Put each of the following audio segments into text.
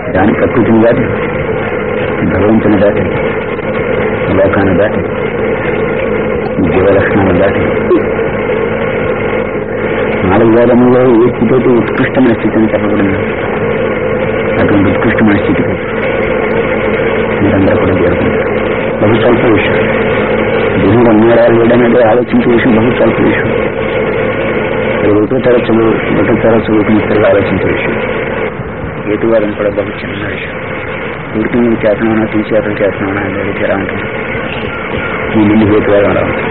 దాని ప్రకృతిని దాటి భగవంతుని దాటి లోకాన్ని దాటి జీవలక్షణాలు దాటి నాలుగు వేదములో ఏ స్థితితో ఉత్కృష్టమైన స్థితిని చెప్పబడింది అటువంటి ఉత్కృష్టమైన స్థితికి మీరందరూ కూడా చేరుకుంటారు బహు స్వల్ప విషయం దేవుడు ఉన్నాడా లేడనేది ఆలోచించే విషయం బహు స్వల్ప విషయం అది ఒకటో తరచు ఒకటో తరచు మిత్రులు ఆలోచించే విషయం హేతువాదం కూడా బహు చిన్న విషయం ఊరికి నువ్వు చేతనమన్నా తీసేతలు చేతనమన్నా అనేది తీరా ఉంటుంది మీ నుండి హేతువాదం అలా ఉంటుంది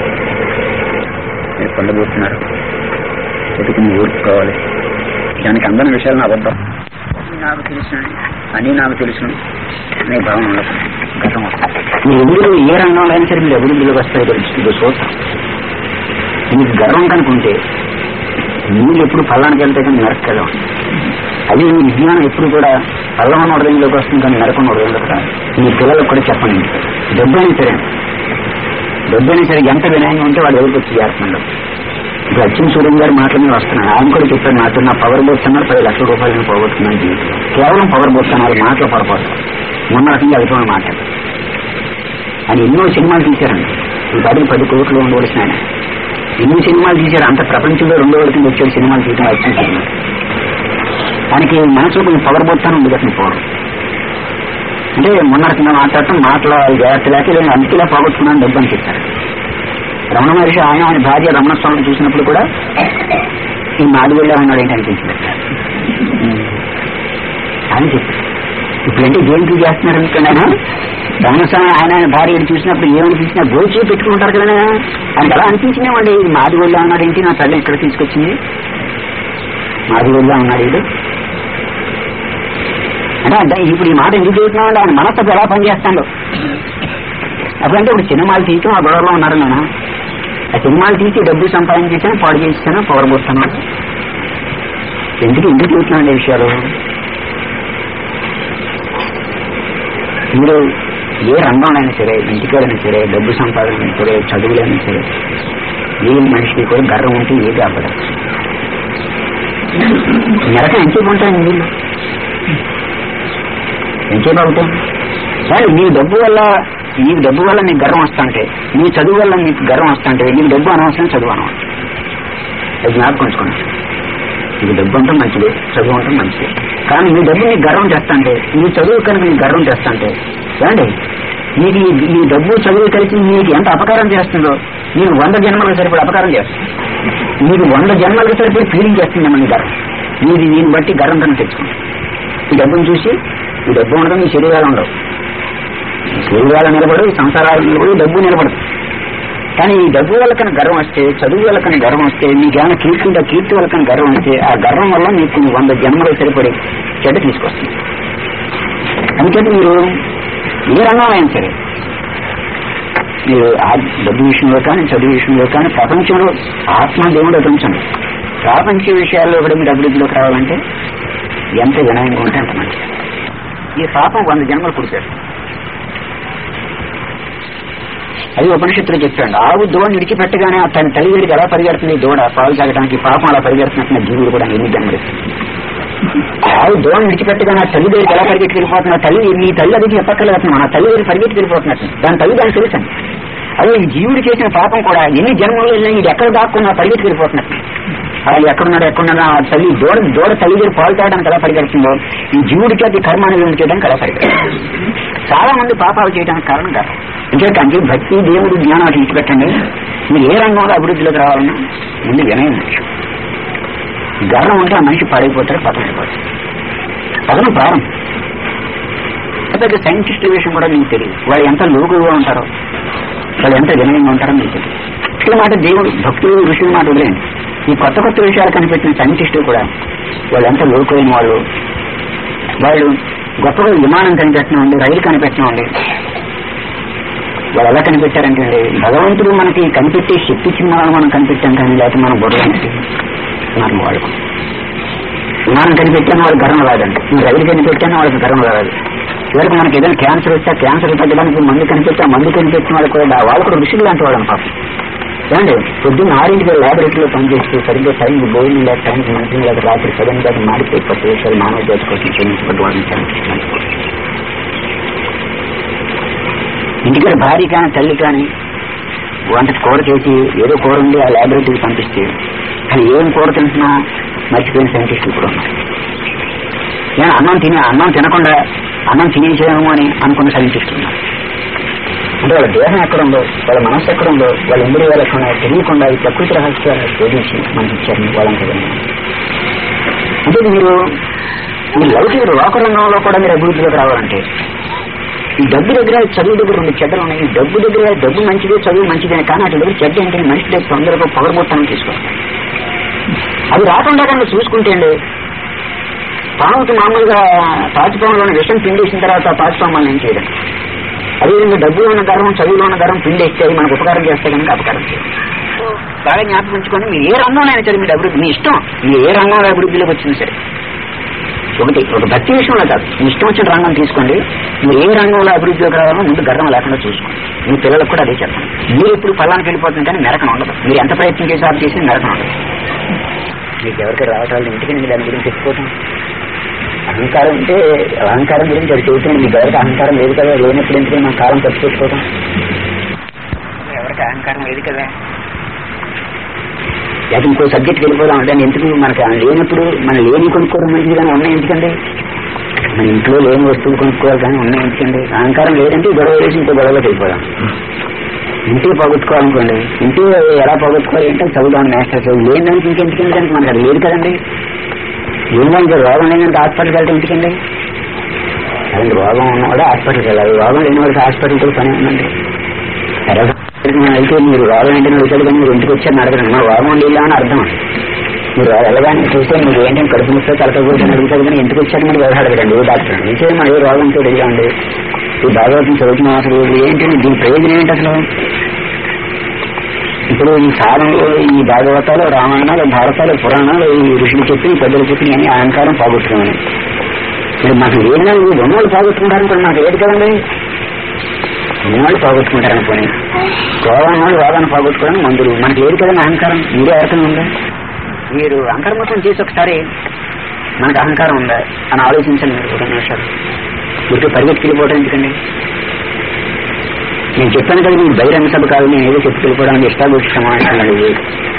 మీరు పొందబోతున్నారు ఎదుకు నీ ఊరికి కావాలి దానికి అందని విషయాలను అబద్ధం నాకు తెలుసు అన్నీ నాకు తెలుసు అనే భావన ఉండదు గతం మీ ఎదురు ఏ రంగంలో అయినా సరే మీరు అభివృద్ధిలోకి వస్తాయో తెలుస్తుంది చూస్తాం మీకు గర్వం కనుకుంటే నీళ్ళు ఎప్పుడు పల్లానికి వెళ్తే కానీ నరకెళ్ళం అది మీ విజ్ఞానం ఎప్పుడు కూడా పల్లవన్న హృదయంలోకి వస్తుంది కానీ నరకం హృదయంలోకి రాదు మీ పిల్లలకు కూడా చెప్పండి డబ్బైనా సరే డబ్బైనా సరే ఎంత వినయంగా ఉంటే వాడు ఎవరికి వచ్చి చేస్తున్నాడు ఇప్పుడు అచ్చిన సూర్యం గారి మాటల మీద వస్తున్నాను ఆయన కూడా చెప్పారు నాతో నా పవర్ పోస్తున్నారు పది లక్షల రూపాయలను పోగొట్టుకున్నాను జీవితంలో కేవలం పవర్ పోస్తున్నారు మాటలు పొరపోతారు మొన్న రకంగా అదిపోయిన మాట ఆయన ఎన్నో సినిమాలు తీశారండి ఈ పది పది కోట్లు ఉండవలసిన ఆయన ఎన్ని సినిమాలు తీశారు అంత ప్రపంచంలో రెండో వరకు వచ్చే సినిమాలు తీయడం వచ్చిన సినిమా ఆయనకి మనసులో కొంచెం పవర్ పోతాను ఉంది కదా పోవడం అంటే మొన్న రకంగా మాట్లాడటం మాటలో జాగ్రత్త లేక నేను అందుకేలా పోగొట్టుకున్నాను డబ్బు అని చెప్పారు రమణ మహర్షి ఆయన ఆయన భార్య రమణస్వామిని చూసినప్పుడు కూడా ఈ నాలుగేళ్ళ ఉన్నాడు ఏంటి అనిపించింది అని చెప్పారు ఇప్పుడంటే దేనికి చేస్తున్నారు అనుకున్నాను రమణస్వామి ఆయన ఆయన భార్యను చూసినప్పుడు ఏమనిపించినా గోచి పెట్టుకుంటారు కదా అని అలా అనిపించినామండి ఇది మాది ఊళ్ళో ఉన్నాడు ఏంటి నా తల్లి ఇక్కడ తీసుకొచ్చింది మాది ఊళ్ళో ఉన్నాడు ఇది అంటే అంటే ఇప్పుడు ఈ మాట ఎందుకు చెబుతున్నామండి ఆయన మనసు ఎలా పనిచేస్తాడు అప్పుడంటే ఇప్పుడు సినిమాలు తీయటం ఆ గొడవలో ఉన్నారు నేను ఆ సినిమాలు తీసి డబ్బు సంపాదించేసాను పాడు చేసాను పవర్ పోస్తాను ఎందుకు ఎందుకు చూస్తున్నాండి ఈ విషయాలు మీరు ఏ రంగంలోనైనా సరే ఇంటికాడైనా సరే డబ్బు సంపాదన సరే చదువులైనా సరే ఏ మనిషికి కూడా గర్వం ఉంటే ఏది అవ్వదు నెలకు ఎంతసేపు ఉంటాయండి వీళ్ళు ఎంతసేపు అవుతాయి కానీ నీ డబ్బు వల్ల నీకు డబ్బు వల్ల నీకు గర్వం వస్తుంటే నీ చదువు వల్ల నీకు గర్వం వస్తుంటే నీకు డబ్బు అనవసరం చదువు అనవసరం అది జ్ఞాపకం ఉంచుకోండి నీకు డబ్బు అంటే మంచిదే చదువు అంటే మంచిదే కానీ నీ డబ్బు నీకు గర్వం చేస్తాంటే నీ చదువు కనుక నీకు గర్వం చేస్తాంటే ఏమండి నీకు ఈ- ఈ డబ్బు చదువు కలిసి నీకు ఎంత అపకారం చేస్తుందో నీకు వంద జన్మలకు సరిపడి అపకారం చేస్తుంది నీకు వంద జన్మలకు సరిపడి ఫీలింగ్ చేస్తుంది మన గర్వం నీది దీన్ని బట్టి గర్వం కనుక తెచ్చుకుంది ఈ డబ్బును చూసి ఈ డబ్బు ఉండడం నీ శరీరాలు ఉండవు ఈ శరీరాలు నిలబడు ఈ సంసారాలు నిలబడు ఈ డబ్బు నిలబడదు కానీ ఈ డబ్బు వల్ల కన్నా గర్వం వస్తే చదువు వల్ల కన్నా గర్వం వస్తే నీకేమైనా కీర్తి ఉంటే ఆ కీర్తి వల్ల కన్నా గర్వం వస్తే ఆ గర్వం వల్ల నీకు నీ వంద జన్మలు సరిపడి చెడ్డ తీసుకొస్తుంది అందుకని మీరు ఏ రంగంలో అయినా సరే మీరు ఆ డబ్బు విషయంలో కానీ చదువు విషయంలో కానీ ప్రపంచంలో ఆత్మ దేవుడు అటుంచండి ప్రాపంచ విషయాల్లో కూడా మీరు అభివృద్ధిలోకి రావాలంటే ఎంత వినయంగా ఉంటే అంత మంచిది ఈ పాపం వంద జన్మలు పుడతారు అది ఉపనిషత్తులు చెప్పాడు ఆవు దోణ విడిచిపెట్టగానే ఆ తన తల్లి వీడికి ఎలా పరిగెడుతుంది దూడ పాలు తాగడానికి పాపం అలా పరిగెడుతున్నట్టు జీవుడు కూడా ఎన్ని జన్మలిస్తుంది ఆవు దోణ విడిచిపెట్టగానే ఆ తల్లి దగ్గరికి ఎలా పరిగెట్టి వెళ్ళిపోతున్నా తల్లి నీ తల్లి అది చెప్పక్కర్లేదు మన తల్లి దగ్గర పరిగెట్టి వెళ్ళిపోతున్నట్టు దాని తల్లి దానికి తెలుసండి అదే ఈ జీవుడు చేసిన పాపం కూడా ఎన్ని జన్మల్లో వెళ్ళినా ఇది ఎక్కడ దాక్కున్నా పరిగెట్టి వెళ్ళిపోతున్నట్టు అలా ఎక్కడున్నాడు ఎక్కడున్నాడు ఆ తల్లి దూడ దూడ తల్లి దగ్గర పాలు తాగడానికి ఎలా పరిగెడుతుందో ఈ జీవుడికి అది కర్మానుభవం చేయడానికి ఎలా పరిగెడుతుంది చాలా మంది పాపాలు చేయడానికి కారణం కాదు ఎందుకంటే భక్తి దేవుడు జ్ఞానం అటు ఇచ్చిపెట్టండి మీరు ఏ రంగంలో అభివృద్ధిలోకి రావాలన్నా ముందు వినయం ముఖ్యం గర్వం ఉంటే ఆ మనిషి పాడైపోతారు పతనం అయిపోతారు పతనం ప్రారంభం పెద్ద సైంటిస్టుల విషయం కూడా మీకు తెలియదు వాళ్ళు ఎంత లోకుగా ఉంటారో వాళ్ళు ఎంత వినయంగా ఉంటారో మీకు తెలియదు ఇట్ల మాట దేవుడు భక్తులు ఋషుల మాట వదిలేండి ఈ కొత్త కొత్త విషయాలు కనిపెట్టిన సైంటిస్టులు కూడా వాళ్ళు ఎంత లోకైన వాళ్ళు వాళ్ళు గొప్పగా విమానం కనిపెట్టినండి రైలు కనిపెట్టినండి వాళ్ళు ఎలా కనిపెట్టారంటే అండి, భగవంతుడు మనకి కనిపెట్టే శక్తి చిహ్నాలను మనం కనిపెట్టాం కానీ లేకపోతే మనం బుర్ర మనం వాడుకో విమానం కనిపెట్టాను వాళ్ళకి గర్వం రాదండి ఈ రైలు కనిపెట్టాను వాళ్ళకి గర్వం రాదు చివరికి మనకి ఏదైనా క్యాన్సర్ వస్తే ఆ క్యాన్సర్ తగ్గడానికి మందు కనిపెట్టి ఆ మందు కనిపెట్టిన వాళ్ళు కూడా వాళ్ళు కూడా ఋషులు లాంటి వాళ్ళని పాపం ఏమండి పొద్దున్న ఆరింటికి లాబొరేటరీలో పనిచేస్తూ సరిగ్గా సరిగ్గా భోజనం లేక టైంకి మంచి లేక రాత్రి సడన్ గా మాడిపోయి కొత్త విషయాలు మానవ జాతి కోసం క్షమించబడ్డ వాడిని ఇంటికి భార్య కానీ తల్లి కానీ వంట కూర చేసి ఏదో కూర ఉండి ఆ లాబొరేటరీకి పంపిస్తే కానీ ఏం కూర తింటున్నా మర్చిపోయిన సైంటిస్టులు కూడా ఉన్నారు నేను అన్నం తిని అన్నం తినకుండా అన్నం తినేసేమో అని అనుకున్న సైంటిస్టులు ఉన్నారు అంటే వాళ్ళ దేహం ఎక్కడ ఉందో వాళ్ళ మనస్సు ఎక్కడ ఉందో వాళ్ళ ఇంద్రియాలు ఎక్కడ ఉన్నాయో తెలియకుండా ఈ ప్రకృతి రహస్యాలను శోధించి మనకి ఇచ్చారని వాళ్ళంటే అంటే మీరు ఈ లౌకిక లోక రంగంలో కూడా మీరు అభివృద్ధిలోకి రావాలంటే ఈ డబ్బు దగ్గర చదువు దగ్గర రెండు చెడ్డలు ఉన్నాయి ఈ డబ్బు దగ్గర డబ్బు మంచిదే చదువు మంచిదే కానీ అటు దగ్గర చెడ్డ ఏంటంటే మనిషి దగ్గర తొందరగా పొగరబోట్టాలని తీసుకోవాలి అది రాకుండా కన్నా చూసుకుంటే అండి పాముకి మామూలుగా పాచిపాములోని విషం పిండేసిన తర్వాత పాచిపాములను ఏం చేయడం అదేవిధంగా డబ్బులో ఉన్న గర్వం చదువులో ఉన్న గర్వం పిండేస్తే అది మనకు ఉపకారం చేస్తే కనుక అపకారం చేయదు బాగా జ్ఞాపకం ఉంచుకొని మీరు ఏ రంగంలో అయినా సరే మీరు అభివృద్ధి మీ ఇష్టం మీరు ఏ రంగంలో అభివృద్ధిలోకి వచ్చింది సరే ఒకటి ఒక భక్తి విషయంలో కాదు మీ ఇష్టం వచ్చిన రంగం తీసుకోండి మీరు ఏ రంగంలో అభివృద్ధిలోకి రావాలో ముందు గర్వం లేకుండా చూసుకోండి మీ పిల్లలకు కూడా అదే చెప్పండి మీరు ఎప్పుడు ఫలానికి వెళ్ళిపోతుంది కానీ మెరకం ఉండదు మీరు ఎంత ప్రయత్నం చేసి ఆపు చేసి మెరకం ఉండదు మీకు ఎవరికి రావటాలు ఇంటికి నేను దాని గురించి చెప్పుకోవటం అహంకారం అంటే అహంకారం గురించి అది చెబుతుంది మీకు ఎవరికి అహంకారం లేదు కదా లేనప్పుడు ఎందుకు మన కాలం ఖర్చు పెట్టుకోవటం ఎవరికి అహంకారం లేదు కదా లేక ఇంకో సబ్జెక్ట్కి వెళ్ళిపోదాం అంటే ఎందుకు మనకి లేనప్పుడు మన లేని కొనుక్కోవడం మంచిది కానీ ఉన్నాయి ఎందుకండి మన ఇంట్లో లేని వస్తువులు కొనుక్కోవాలి కానీ ఉన్నాయి ఎందుకండి అహంకారం లేదంటే గొడవ వేసి ఇంకో గొడవలోకి వెళ్ళిపోదాం ఇంటికి పోగొట్టుకోవాలనుకోండి ఇంటి ఎలా పోగొట్టుకోవాలి అంటే చదువుదాం మాస్టర్ చదువు లేని దానికి ఇంకెందుకండి దానికి మనకి అది లేదు కదండి ఏంటంటే రోగం లేదంటే హాస్పిటల్కి వెళ్తే ఎందుకండి అలాంటి రోగం ఉన్నవాడు హాస్పిటల్కి వెళ్ళాలి రోగం లేని వాడికి హాస్పిటల్తో పని ఉందండి సరే మనం అయితే మీరు రోగం ఏంటని అడుగుతాడు కానీ మీరు ఇంటికి వచ్చారని అడగండి మా రోగం ఉండేలా అని అర్థం మీరు వెళ్ళగానే చూస్తే మీరు ఏంటంటే కడుపు ముస్తే తలకపోతే అడుగుతాడు కానీ ఇంటికి వచ్చారు మీరు ఎవరు అడగండి ఏ డాక్టర్ ఇంకే మన ఏ రోగంతో అడిగాండి ఈ భాగవతం చదువుతున్న అసలు ఏంటంటే దీని ప్రయోజనం ఏంటి అసలు ఇప్పుడు ఈ సారంలో ఈ భాగవతాలు రామాయణాలు భారతాలు పురాణాలు ఈ ఋషులు చెప్పి పెద్దలు చెప్పి అని అహంకారం పోగొట్టుకున్నాను ఇప్పుడు మాకు ఏదైనా ఉన్నవాళ్ళు పోగొట్టుకుంటారు అనుకోండి మాకు ఏది కదండి ఉన్నవాళ్ళు పోగొట్టుకుంటారు అనుకోని గోవాన్ని వాళ్ళు రోగాన్ని పోగొట్టుకోవడం మందులు మనకి ఏది కదండి అహంకారం మీరే ఎవరికైనా ఉందా మీరు అహంకారం మొత్తం చేసి ఒకసారి మనకు అహంకారం ఉందా అని ఆలోచించండి మీరు ఒక నిమిషాలు మీరు పరిగెత్తుకెళ్ళిపోవడం ఎందుకండి నేను చెప్పాను కదా మీరు బహిరంగ సభ కాదు నేను ఏదో చెప్పుకెళ్ళిపోవడానికి ఇష్టాగోష్ఠి సమావేశాలు అడిగి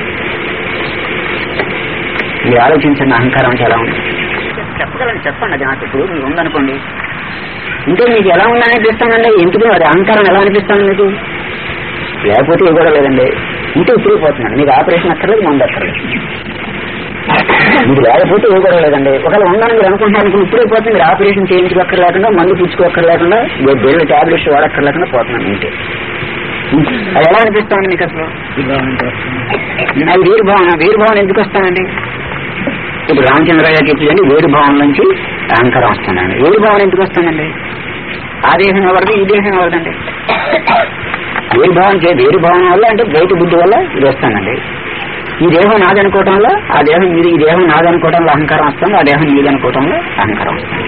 మీరు ఆలోచించండి అహంకారం చాలా ఉంది చెప్పగలను చెప్పండి అది నాకు ఇప్పుడు మీకు ఉందనుకోండి అంటే మీకు ఎలా ఉందని అనిపిస్తానండి ఎందుకు అది అహంకారం ఎలా అనిపిస్తాను మీకు లేకపోతే ఇది కూడా లేదండి ఇంటే ఇప్పుడు పోతున్నాను మీకు ఆపరేషన్ అక్కర్లేదు మందు అక్కర్లేదు మీకు లేకపోతే ఏ కూడా లేదండి ఒకవేళ ఉందని మీరు అనుకుంటున్నారు ఇప్పుడే పోతే మీరు ఆపరేషన్ చేయించుకోక్కర్లేకుండా మందు పుచ్చుకోక్కర్లేకుండా వేరే టాబ్లెట్స్ వాడక్కర్లేకుండా పోతున్నాను ఇంటే అది ఎలా అనిపిస్తామండి మీకు అసలు అది వేరు భావన వేరు భావన ఎందుకు వస్తానండి ఇప్పుడు రామచంద్ర గారు చెప్పిందండి వేరు భావన నుంచి అహంకారం వస్తుందండి వేరు భావన ఎందుకు వస్తుందండి ఆ దేహం ఎవరిది ఈ దేహం ఎవరిదండి వేరు భావన చే వేరు భావన వల్ల అంటే ద్వైత బుద్ధి వల్ల ఇది వస్తానండి ఈ దేహం నాదనుకోవటం వల్ల ఆ దేహం ఇది ఈ దేహం నాదనుకోవటంలో అహంకారం వస్తుంది ఆ దేహం నీదనుకోవటంలో అహంకారం వస్తుంది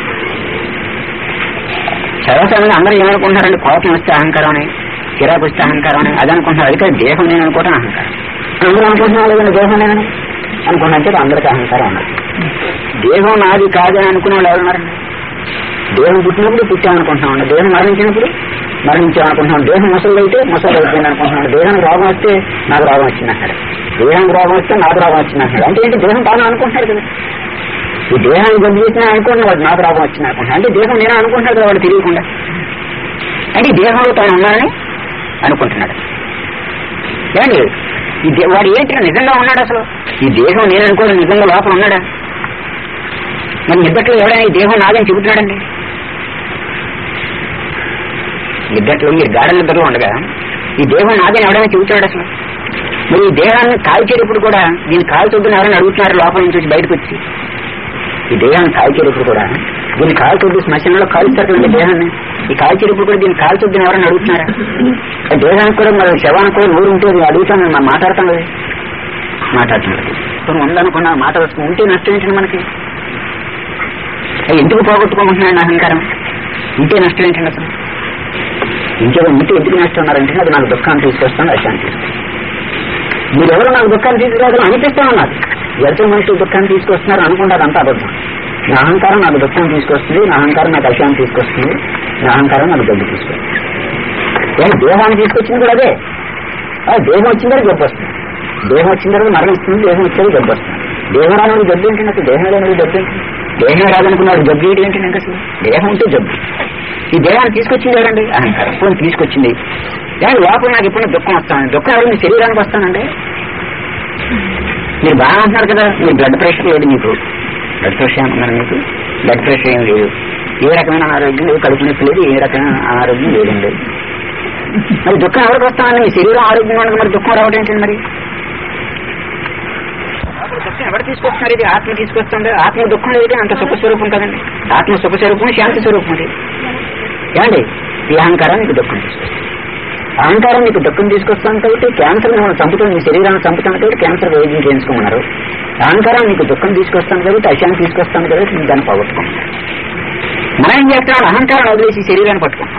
సర్వసాధారణంగా అందరూ ఏమనుకుంటున్నారండి కోపం వస్తే అహంకారం అని చిరాకు వస్తే అహంకారం అని అది అనుకుంటున్నారు అది కాదు దేహం నేను అనుకోవటం అహంకారం అందరూ అనుకుంటున్నారు లేదండి దేహం నేను అనుకున్నంటే అందరికీ అహంకారం ఉన్నది దేహం నాది కాదని అనుకునే వాళ్ళు ఎవరున్నారండి దేహం పుట్టినప్పుడు పుట్టామనుకుంటున్నాం దేహం మరణించినప్పుడు మరణించామనుకుంటున్నాం దేహం ముసలు అయితే ముసలు అయిపోయింది అనుకుంటున్నాడు దేహం రోగం వస్తే నాకు రోగం వచ్చింది అంటాడు దేహం రోగం వస్తే నాకు రోగం వచ్చింది అంటాడు అంటే ఏంటి దేహం తాను అనుకుంటున్నాడు కదా ఈ దేహాన్ని గొంతు చేసినా అనుకుంటున్నాడు నాకు రోగం వచ్చింది అనుకుంటున్నాడు అంటే దేహం నేను అనుకుంటున్నాడు కదా వాడు తెలియకుండా అంటే ఈ దేహంలో తాను ఉన్నానని అనుకుంటున్నాడు ఏమండి ఈ దే- వాడు ఏంటి నిజంగా ఉన్నాడు అసలు ఈ దేహం నేను అనుకోవడం నిజంగా లోపల ఉన్నాడా మరి నిద్దట్లో ఎవడైనా ఈ దేహం నాదని చెబుతున్నాడండి నిద్దట్లో మీరు గాఢ నిద్రలో ఉండగా ఈ దేహం నాదని ఎవడైనా చెబుతున్నాడు అసలు మరి ఈ దేహాన్ని కాల్చేటప్పుడు కూడా దీన్ని కాల్చొద్దని ఎవరైనా అడుగుతున్నారు లోపల నుంచి వచ్చి బయటకు వచ్చి ఈ దేహాన్ని కాల్చేటప్పుడు కూడా దీన్ని కాల్చొద్దు శ్మశానంలో కాల్చుతారు కదండి దేహాన్ని ఈ కాల్చేటప్పుడు కూడా దీన్ని కాల్చొద్దని ఎవరైనా అడుగుతున్నారా ఆ దేహానికి కూడా మరి శవానికి కూడా నూరు ఉంటే అది అడుగుతాను మనం మాట్లాడతాం కదా మాట్లాడుతున్నాడు ఇప్పుడు ఉందనుకున్నా మాట వస్తుంది ఉంటే నష్టం ఏంటండి మనకి అది ఎందుకు పోగొట్టుకోమంటున్నాడు అహంకారం ఇంటే నష్టం ఏంటండి అసలు ఇంకేదో ఉంటే ఎందుకు నష్టం ఉన్నారంటే అది నాకు దుఃఖాన్ని తీసుకొస్తాను అశాంతి తీసుకొస్తాను మీరెవరు నాకు దుఃఖాన్ని తీసుకురాగలం అనిపిస్తాను నాకు ఎదుటి మనుషులు దుఃఖాన్ని తీసుకొస్తున్నారు అనుకుంటారు అంతా అబద్ధం నా అహంకారం నాకు దుఃఖం తీసుకొస్తుంది నా అహంకారం నాకు అశాన్ని తీసుకొస్తుంది నా అహంకారం నాకు జబ్బు తీసుకొస్తుంది కానీ దేహాన్ని తీసుకొచ్చింది కూడా అదే ఆ దేహం వచ్చిన తర్వాత జబ్బు వస్తుంది దేహం వచ్చిన తర్వాత మరణం ఇస్తుంది దేహం వచ్చేది జబ్బు వస్తుంది దేహం రాని జబ్బు ఏంటి నాకు దేహం లేని జబ్బు ఏంటి దేహం రాదనుకున్నాడు జబ్బు ఏంటి ఏంటి నాకు అసలు దేహం ఉంటే జబ్బు ఈ దేహాన్ని తీసుకొచ్చింది ఎవరండి అహంకారం పోనీ తీసుకొచ్చింది కానీ లోపల నాకు ఎప్పుడు దుఃఖం వస్తాను దుఃఖం ఎవరు మీ శరీరానికి వస్తానండి మీరు బాగా అంటున్నారు కదా మీరు బ్లడ్ ప్రెషర్ లేదు మీకు బ్లడ్ ప్రెషర్ ఏమన్నారు మీకు బ్లడ్ ప్రెషర్ ఏం లేదు ఏ రకమైన అనారోగ్యం లేదు కడుపు నొప్పి లేదు ఏ రకమైన అనారోగ్యం లేదండి మరి దుఃఖం ఎవరికి వస్తామని మీ శరీరం ఆరోగ్యంగా ఉండదు మరి దుఃఖం రావడం ఏంటండి మరి లోపల దుఃఖం ఎవరు తీసుకొస్తున్నారు ఇది ఆత్మ తీసుకొస్తుంది ఆత్మ దుఃఖం లేదు అంత సుఖ స్వరూపం కదండి ఆత్మ సుఖ స్వరూపం శాంతి స్వరూపం అది ఏమండి ఈ అహంకారం మీకు దుఃఖం తీసుకొస్తుంది అహంకారం మీకు దుఃఖం తీసుకొస్తాను కాబట్టి క్యాన్సర్ మిమ్మల్ని చంపుతుంది మీ శరీరాన్ని చంపుతాను కాబట్టి క్యాన్సర్ వైద్యం చేయించుకోమన్నారు అహంకారం మీకు దుఃఖం తీసుకొస్తాను కాబట్టి అశాంతి తీసుకొస్తాను కాబట్టి మీరు దాన్ని పోగొట్టుకుంటున్నారు మనం ఏం చేస్తున్నాం అహంకారం వదిలేసి శరీరాన్ని పట్టుకుంటాం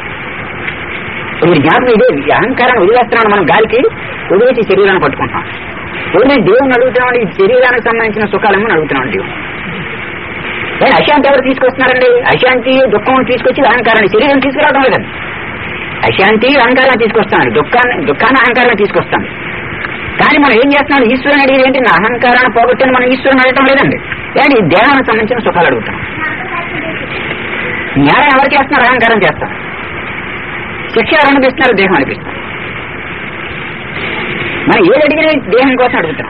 మీరు జ్ఞాపకం ఇదే ఈ అహంకారాన్ని వదిలేస్తున్నాను మనం గాలికి వదిలేసి శరీరాన్ని పట్టుకుంటాం వదిలేసి దేవుని అడుగుతున్నాం ఈ శరీరానికి సంబంధించిన సుఖాలేమో అడుగుతున్నాం దేవుడు కానీ అశాంతి ఎవరు తీసుకొస్తున్నారండి అశాంతి దుఃఖం తీసుకొచ్చి అహంకారాన్ని శరీరం తీసుకురావడం లేదండి అశాంతి అహంకారాన్ని తీసుకొస్తాను దుఃఖాన్ని దుఃఖాన్ని అహంకారాన్ని తీసుకొస్తాను కానీ మనం ఏం చేస్తున్నాం ఈశ్వరుని అడిగేది ఏంటి నా అహంకారాన్ని పోగొట్టని మనం ఈశ్వరుని అడగటం లేదండి కానీ ఈ దేహానికి సంబంధించిన సుఖాలు అడుగుతాం న్యాయం ఎవరు చేస్తున్నారు అహంకారం చేస్తాం శిక్ష ఎవరు అనిపిస్తున్నారు దేహం అనిపిస్తారు మనం ఏది అడిగినా దేహం కోసం అడుగుతాం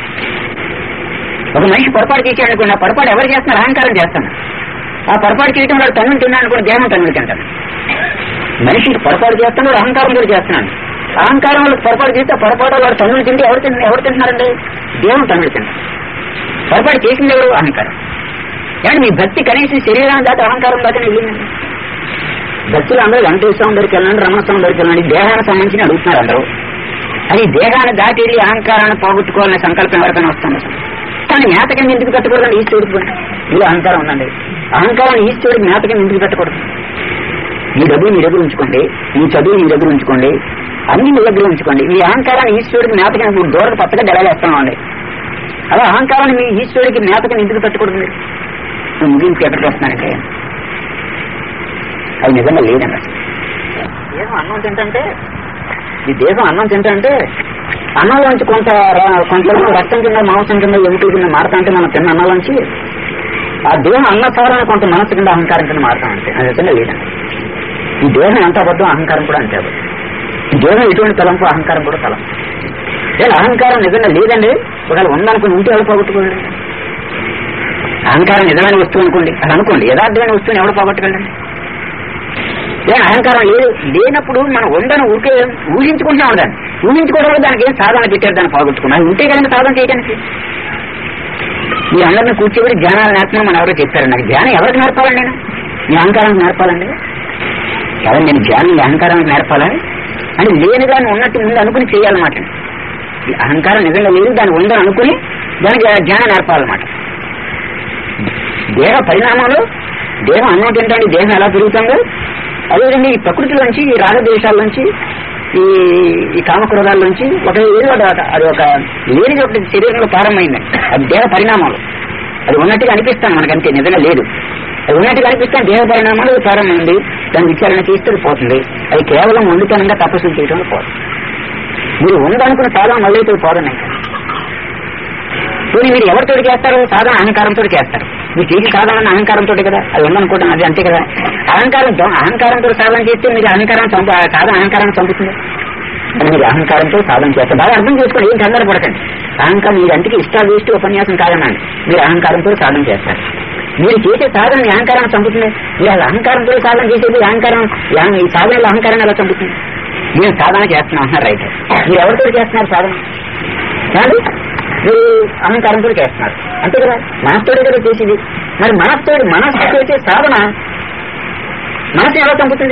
ఒక మనిషి పొరపాటు చేశాడు అనుకున్న పొరపాటు ఎవరు చేస్తున్నారు అహంకారం చేస్తాను ఆ పొరపాటు చేయడం వాడు తన్నులు తిన్నాడు అనుకున్న దేహం తన్నులు తింటాను మనిషి పొరపాటు చేస్తున్నాడు అహంకారం కూడా చేస్తున్నాడు అహంకారం వల్ల పొరపాటు చేస్తే పొరపాటు వాడు తన్నులు తింటే ఎవరు తిన్న ఎవరు తింటున్నారండి దేహం తన్నులు తింటారు పొరపాటు చేసింది ఎవరు అహంకారం కానీ మీ భక్తి కనీసం శరీరాన్ని దాకా అహంకారం దాకా వెళ్ళిందండి భక్తులు అందరూ వెంకటేశ్వర స్వామి దగ్గరికి వెళ్ళండి రమణ స్వామి దగ్గరికి వెళ్ళండి దేహానికి సంబంధించి అడుగుతున్నారు అందరూ అది దేహాన్ని దాటి వెళ్ళి అహంకారాన్ని పోగొట్టుకోవాలనే సంకల్పం ఎవరికైనా వస్తుంది కానీ మేత కింద ఎందుకు పెట్టకూడదండి ఈశ్వరుడికి ఇది అహంకారం ఉందండి అహంకారాన్ని ఈశ్వరుడికి మేత కింద ఎందుకు పెట్టకూడదు మీ డబ్బులు మీ దగ్గర ఉంచుకోండి మీ చదువు మీ దగ్గర ఉంచుకోండి అన్ని మీ దగ్గర ఉంచుకోండి మీ అహంకారాన్ని ఈశ్వరుడికి మేత కింద ఇప్పుడు దూరకు పచ్చగా డెలవేస్తామండి అలా అహంకారాన్ని మీ ఈశ్వరుడికి మేత కింద ఎందుకు పెట్టకూడదు మీరు నేను ముగింపు ఎక్కడికి వస్తున్నానంటే అది నిజంగా లేదండి అసలు దేహం అన్నం తింటే ఈ దేహం అన్నం తింటే అన్నంలోంచి కొంత ర- కొంత రక్తం కింద మాంసం కింద ఎముకల కింద మారుతా అంటే మనం తిన్న అన్నంలోంచి ఆ దేహం అన్నసారాన్ని కొంత మనసు కింద అహంకారం కింద మారుతా అంటే అది నిజంగా లేదండి ఈ దేహం ఎంత అబద్ధం అహంకారం కూడా అంతే అబద్ధం ఈ దేహం ఎటువంటి తలంపు అహంకారం కూడా తలం లేదా అహంకారం నిజంగా లేదండి ఒకవేళ ఉందనుకుని ఉంటే ఎవరు పోగొట్టుకోండి అహంకారం నిజమైన వస్తువు అనుకోండి అది అనుకోండి యథార్థమైన వస్తువుని ఎవరు పోగొట్టుకెళ్ళండి ఏ అహంకారం లేదు లేనప్పుడు మనం ఉందని ఊరికే ఊహించుకుంటున్నాం దాన్ని ఊహించుకోవడం వల్ల దానికి ఏం సాధన పెట్టారు దాన్ని పోగొట్టుకున్నాం అది ఉంటే కనుక సాధన చేయడానికి మీ అందరిని కూర్చోబెట్టి ధ్యానాలు నేర్పడం మనం ఎవరో చెప్పారు నాకు ధ్యానం ఎవరికి నేర్పాలండి నేను మీ అహంకారానికి నేర్పాలండి కదా నేను ధ్యానం మీ అహంకారానికి నేర్పాలని అని లేని దాన్ని ఉన్నట్టు ముందు అనుకుని చేయాలన్నమాట ఈ అహంకారం నిజంగా లేదు దాన్ని ఉందని అనుకుని దానికి ధ్యానం నేర్పాలన్నమాట దేహ పరిణామాలు దేహం అన్నం తింటాండి దేహం ఎలా పెరుగుతుందో అదేవిధంగా ఈ ప్రకృతిలోంచి ఈ రాగద్వేషాల నుంచి ఈ ఈ కామక్రోధాల నుంచి ఒక ఏదో ఒక- అది ఒక లేనిది ఒకటి శరీరంలో ప్రారంభమైందండి అది దేహ పరిణామాలు అది ఉన్నట్టుగా అనిపిస్తాను మనకంతే నిజంగా లేదు అది ఉన్నట్టుగా అనిపిస్తాను దేహ పరిణామాలు ప్రారంభమైంది దాని విచారణ చేస్తే అది పోతుంది అది కేవలం ఉండుతనంగా తపస్సు చేయడం పోతుంది మీరు ఉందనుకున్న సాధన మళ్ళీ అయితే పోదండి ఇంకా పోనీ మీరు ఎవరితో చేస్తారు సాధన అహంకారంతో చేస్తారు మీరు చేసి సాధన అహంకారంతో కదా అది ఉందనుకోవడం అది అంతే కదా అహంకారం అహంకారంతో సాధన చేస్తే మీరు అహంకారం చంప సాధన అహంకారాన్ని చంపుతుంది అది మీరు అహంకారంతో సాధన చేస్తారు బాగా అర్థం చేసుకోండి ఏం కంగారు పడకండి అహంకారం మీరు అంటికి ఇష్టాలు వేస్ట్ ఉపన్యాసం కాదన్నాను మీరు అహంకారంతో సాధన చేస్తారు మీరు చేసే సాధన మీ అహంకారాన్ని చంపుతుంది మీరు అది అహంకారంతో సాధన చేసేది అహంకారం ఈ సాధనలో అహంకారాన్ని ఎలా చంపుతుంది మీరు సాధన చేస్తున్నాం అంటున్నారు రైట్ మీరు ఎవరితో చేస్తున్నారు సాధన కాదు మీరు అహంకారంతో చేస్తున్నారు అంతే కదా మనస్తోడే కదా చేసేది మరి మనస్తోడి మనస్సు చేసే సాధన మనసు ఎలా చంపుతుంది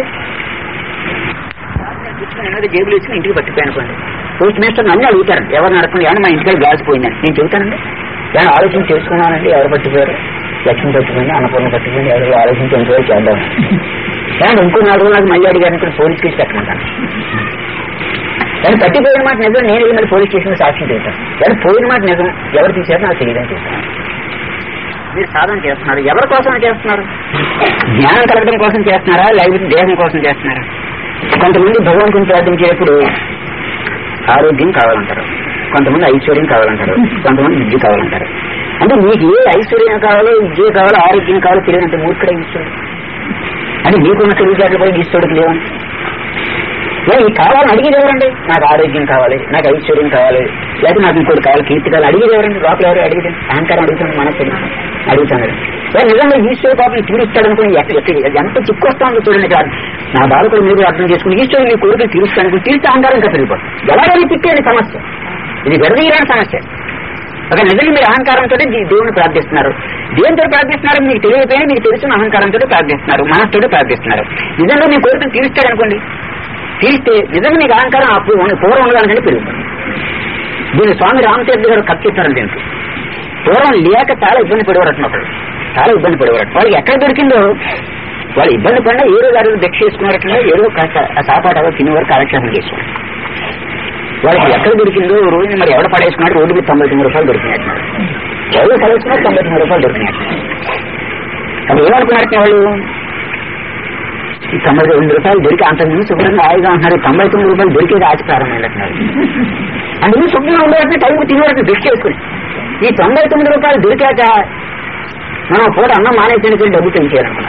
ఏదో జేబులు వేసుకుని ఇంటికి పట్టిపోయి అనుకోండి పోస్ట్ మాస్టర్ నన్ను అడుగుతారు ఎవరు నడపండి ఏమన్నా మా ఇంటికి గ్లాస్ పోయిందని నేను చెబుతానండి నేను ఆలోచన చేసుకున్నానండి ఎవరు పట్టిపోయారు లక్ష్మి పట్టిపోయింది అన్నపూర్ణ పట్టిపోయింది ఎవరు ఆలోచించి ఎంతో చేద్దాం కానీ ఇంకో నాలుగు రోజులు నాకు మళ్ళీ అడిగారు అనుకుని పోలీస్ కేసు పెట్టమంటాను కానీ పట్టిపోయిన మాట నిజం నేను వెళ్ళి మరి పోలీస్ స్టేషన్ సాక్ష్యం చేశాను కానీ పోయిన మాట నిజం ఎవరు తీసారో నాకు తెలియదని చెప్పాను మీరు సాధన చేస్తున్నారు ఎవరి కోసం చేస్తున్నారు జ్ఞానం కలగడం కోసం చేస్తున్నారా లేకపోతే దేహం కోసం చేస్తున్నారా కొంతమంది భగవంతుని ప్రార్థించేటప్పుడు ఆరోగ్యం కావాలంటారు కొంతమంది ఐశ్వర్యం కావాలంటారు కొంతమంది విద్య కావాలంటారు అంటే మీకు ఏ ఐశ్వర్యం కావాలో విద్య కావాలో ఆరోగ్యం కావాలో తెలియనంత మూర్ఖుడే ఈశ్వరుడు అంటే మీకున్న తెలివితేటలు పోయి ఈశ్వరుడికి లేవని ఏ ఈ కావాలని అడిగేది ఎవరండి నాకు ఆరోగ్యం కావాలి నాకు ఐశ్వర్యం కావాలి లేదా నాకు ఇంకోటి కావాలి కీర్తి కావాలి అడిగేది ఎవరండి లోపల ఎవరు అడిగేది అహంకారం అడుగుతుంది మనకు తెలియదు అడుగుతున్నాడు ఏ నిజంగా ఈశ్వర పాపం తీరుస్తాడు అనుకుని ఎక్కడ ఎక్కడ ఎంత చిక్కు వస్తుందో చూడండి కాదు నా బాధకుడు మీరు అర్థం చేసుకుని ఈశ్వరుడు మీ కోరికలు తీరుస్తాడు అనుకుని తీరిస్తే అహంకారం ఇంకా పెరిగిపోతుంది ఎలాగైనా తిట్టేది సమస్య ఇది విడదీయరాని సమస్య ఒక నిజంగా మీరు అహంకారంతో దేవుని ప్రార్థిస్తున్నారు దేనితో ప్రార్థిస్తున్నారు మీకు తెలియకపోయినా మీకు తెలిసిన అహంకారంతో ప్రార్థిస్తున్నారు మనస్సుతో ప్రార్థిస్తున్నారు నిజంగా మీ కోరికలు తీరుస్తాడు అనుకోండి తీరిస్తే నిజంగా మీకు అహంకారం అప్పుడు ఉన్న- పూర్వం ఉన్నదానికంటే పెరుగుతుంది దీన్ని స్వామి రామతీర్థ గారు కప్పిస్తారు దీనికి పూర్వం లేక చాలా ఇబ్బంది పడేవారట ఒకళ్ళు చాలా ఇబ్బంది పడేవారట వాళ్ళకి ఎక్కడ దొరికిందో వాళ్ళు ఇబ్బంది పడినా ఏ రోజు ఆ రోజు భిక్ష చేసుకున్నారట్లే ఏదో కాస్త ఆ సాపాటు అదో తినేవారు కాలక్షేపం చేసుకున్నారు వాళ్ళకి ఎక్కడ దొరికిందో ఓ రోజున మరి ఎవడ పడేసుకున్నాడు రోడ్డుకి తొంభై తొమ్మిది రూపాయలు దొరికినట్టున్నారు ఎవరు పడేసుకున్నారు తొంభై తొమ్మిది రూపాయలు దొరికినట్టు అప్పుడు ఏమనుకున్నట్టు వాళ్ళు ఈ తొంభై తొమ్మిది రూపాయలు దొరికి అంతకుముందు శుభ్రంగా హాయిగా ఉంటున్నారు తొంభై తొమ్మిది రూపాయలు దొరికేది ఆశ ప్రారంభమైనట్టున్నారు అందుకు శుభ్రంగా ఉండేటట్టు టైంకి తినేవారికి భిక్ష చేసుకుని ఈ తొంభై తొమ్మిది రూపాయలు దొరికాక మనం పూట అన్నం మానేసేందుకు డబ్బు పెంచేయాలనుకున్నాం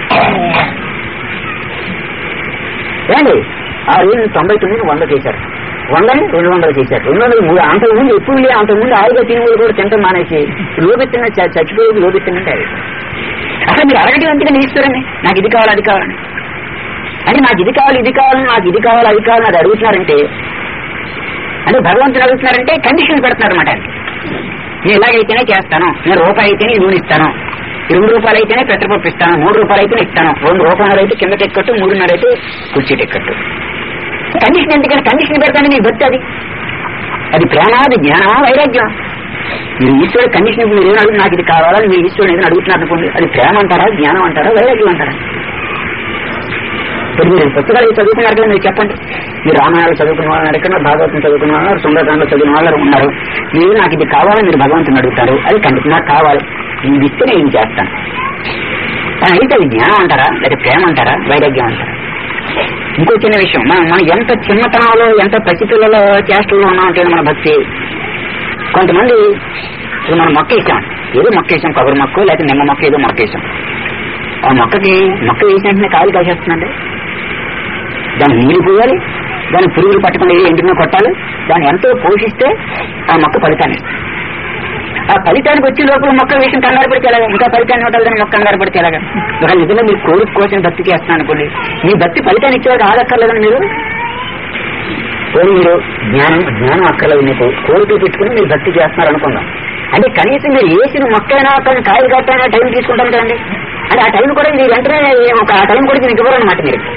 ఏమండి ఆ రోజు తొంభై తొమ్మిది వంద చేశారు వందని రెండు వందలు చేశారు రెండు వందలు మూడు అంతకుముందు ఎప్పుడు లే అంతకుముందు ఆరుగా తినేవాళ్ళు కూడా తింటాం మానేసి లోబెత్తిన చచ్చిపోయేది లోబెత్తినంటే అది అసలు మీరు అడగటం ఎందుకని ఈశ్వరండి నాకు ఇది కావాలి అది కావాలని అంటే నాకు ఇది కావాలి ఇది కావాలి నాకు ఇది కావాలి అది కావాలి అది అడుగుతున్నారంటే అంటే భగవంతుని అడుగుతున్నారంటే కండిషన్ పెడుతున్నారు అనమాట నేను ఇలాగైతేనే చేస్తాను నేను రూపాయి అయితేనే ఈ నూనె ఇస్తాను రెండు రూపాయలు అయితేనే పెట్రపప్పు ఇస్తాను మూడు రూపాయలు అయితే ఇస్తాను రెండు రూపాయలు అయితే కింద టెక్కట్టు మూడున్నర అయితే కుర్చీ టెక్కట్టు కండిషన్ ఎందుకని కండిషన్ పెడతాను నీ భక్తి అది అది ప్రేమ అది జ్ఞానమా వైరాగ్యం మీరు ఈశ్వరుడు కండిషన్ మీరు ఏం అడుగు నాకు ఇది కావాలని మీరు ఈశ్వరుడు ఏదైనా అడుగుతున్నారు అనుకోండి అది ప్రేమ అంటారా జ్ఞానం అంటారా వైరాగ్యం అంటారా ఇప్పుడు మీరు పుస్తకాలు చదువుకున్నారు కదా మీరు చెప్పండి మీరు రామాయణాలు చదువుకున్న వాళ్ళు ఎక్కడ భాగవతం చదువుకున్న వాళ్ళు సుందరకాండలో చదివిన వాళ్ళు ఉన్నారు మీరు నాకు ఇది కావాలని మీరు భగవంతుని అడుగుతారు అది కండి నాకు కావాలి ఇది ఇస్తే నేను ఇది చేస్తాను కానీ అయితే అది జ్ఞానం అంటారా లేదా ప్రేమ అంటారా వైరాగ్యం అంటారా ఇంకో చిన్న విషయం మనం మనం ఎంత చిన్నతనంలో ఎంత పసిపిల్లలో చేష్టల్లో ఉన్నామంటే మన భక్తి కొంతమంది ఇప్పుడు మనం మొక్క వేసాం ఏదో మొక్క వేసాం కొబ్బరి మొక్క లేకపోతే నిమ్మ మొక్క ఏదో మొక్క వేసాం ఆ మొక్కకి మొక్క వేసిన వెంటనే కాయలు కాసేస్తుందండి దానికి నీళ్లు పోయాలి దాని పురుగులు పట్టకుండా ఎండిన కొట్టాలి దాన్ని ఎంతో పోషిస్తే ఆ మొక్క ఫలితాన్ని ఇస్తుంది. ఆ ఫలితానికి వచ్చే లోపల మొక్క వేసిన కంగారు పడితే ఎలాగా ఇంకా ఫలితాన్ని ఇవ్వటాలి కానీ మొక్క కంగారు పడితే ఎలాగా ఒక నిజంగా మీరు కోరిక కోసం భక్తికి వేస్తున్నాను అనుకోండి మీ భక్తి ఫలితాన్ని ఇచ్చేవాడు ఆగక్కర్లేదని మీరు పోనీ మీరు జ్ఞానం జ్ఞానం అక్కర్లేదు మీకు కోరిక పెట్టుకుని మీరు భక్తి చేస్తున్నారు అనుకుందాం అంటే కనీసం మీరు వేసిన మొక్కైనా కానీ కాయలు కట్టైనా టైం తీసుకుంటాం కదండి అంటే ఆ టైం కూడా మీరు వెంటనే ఒక ఆ టైం కూడా మీకు ఇవ్వరు అనమాట మీరు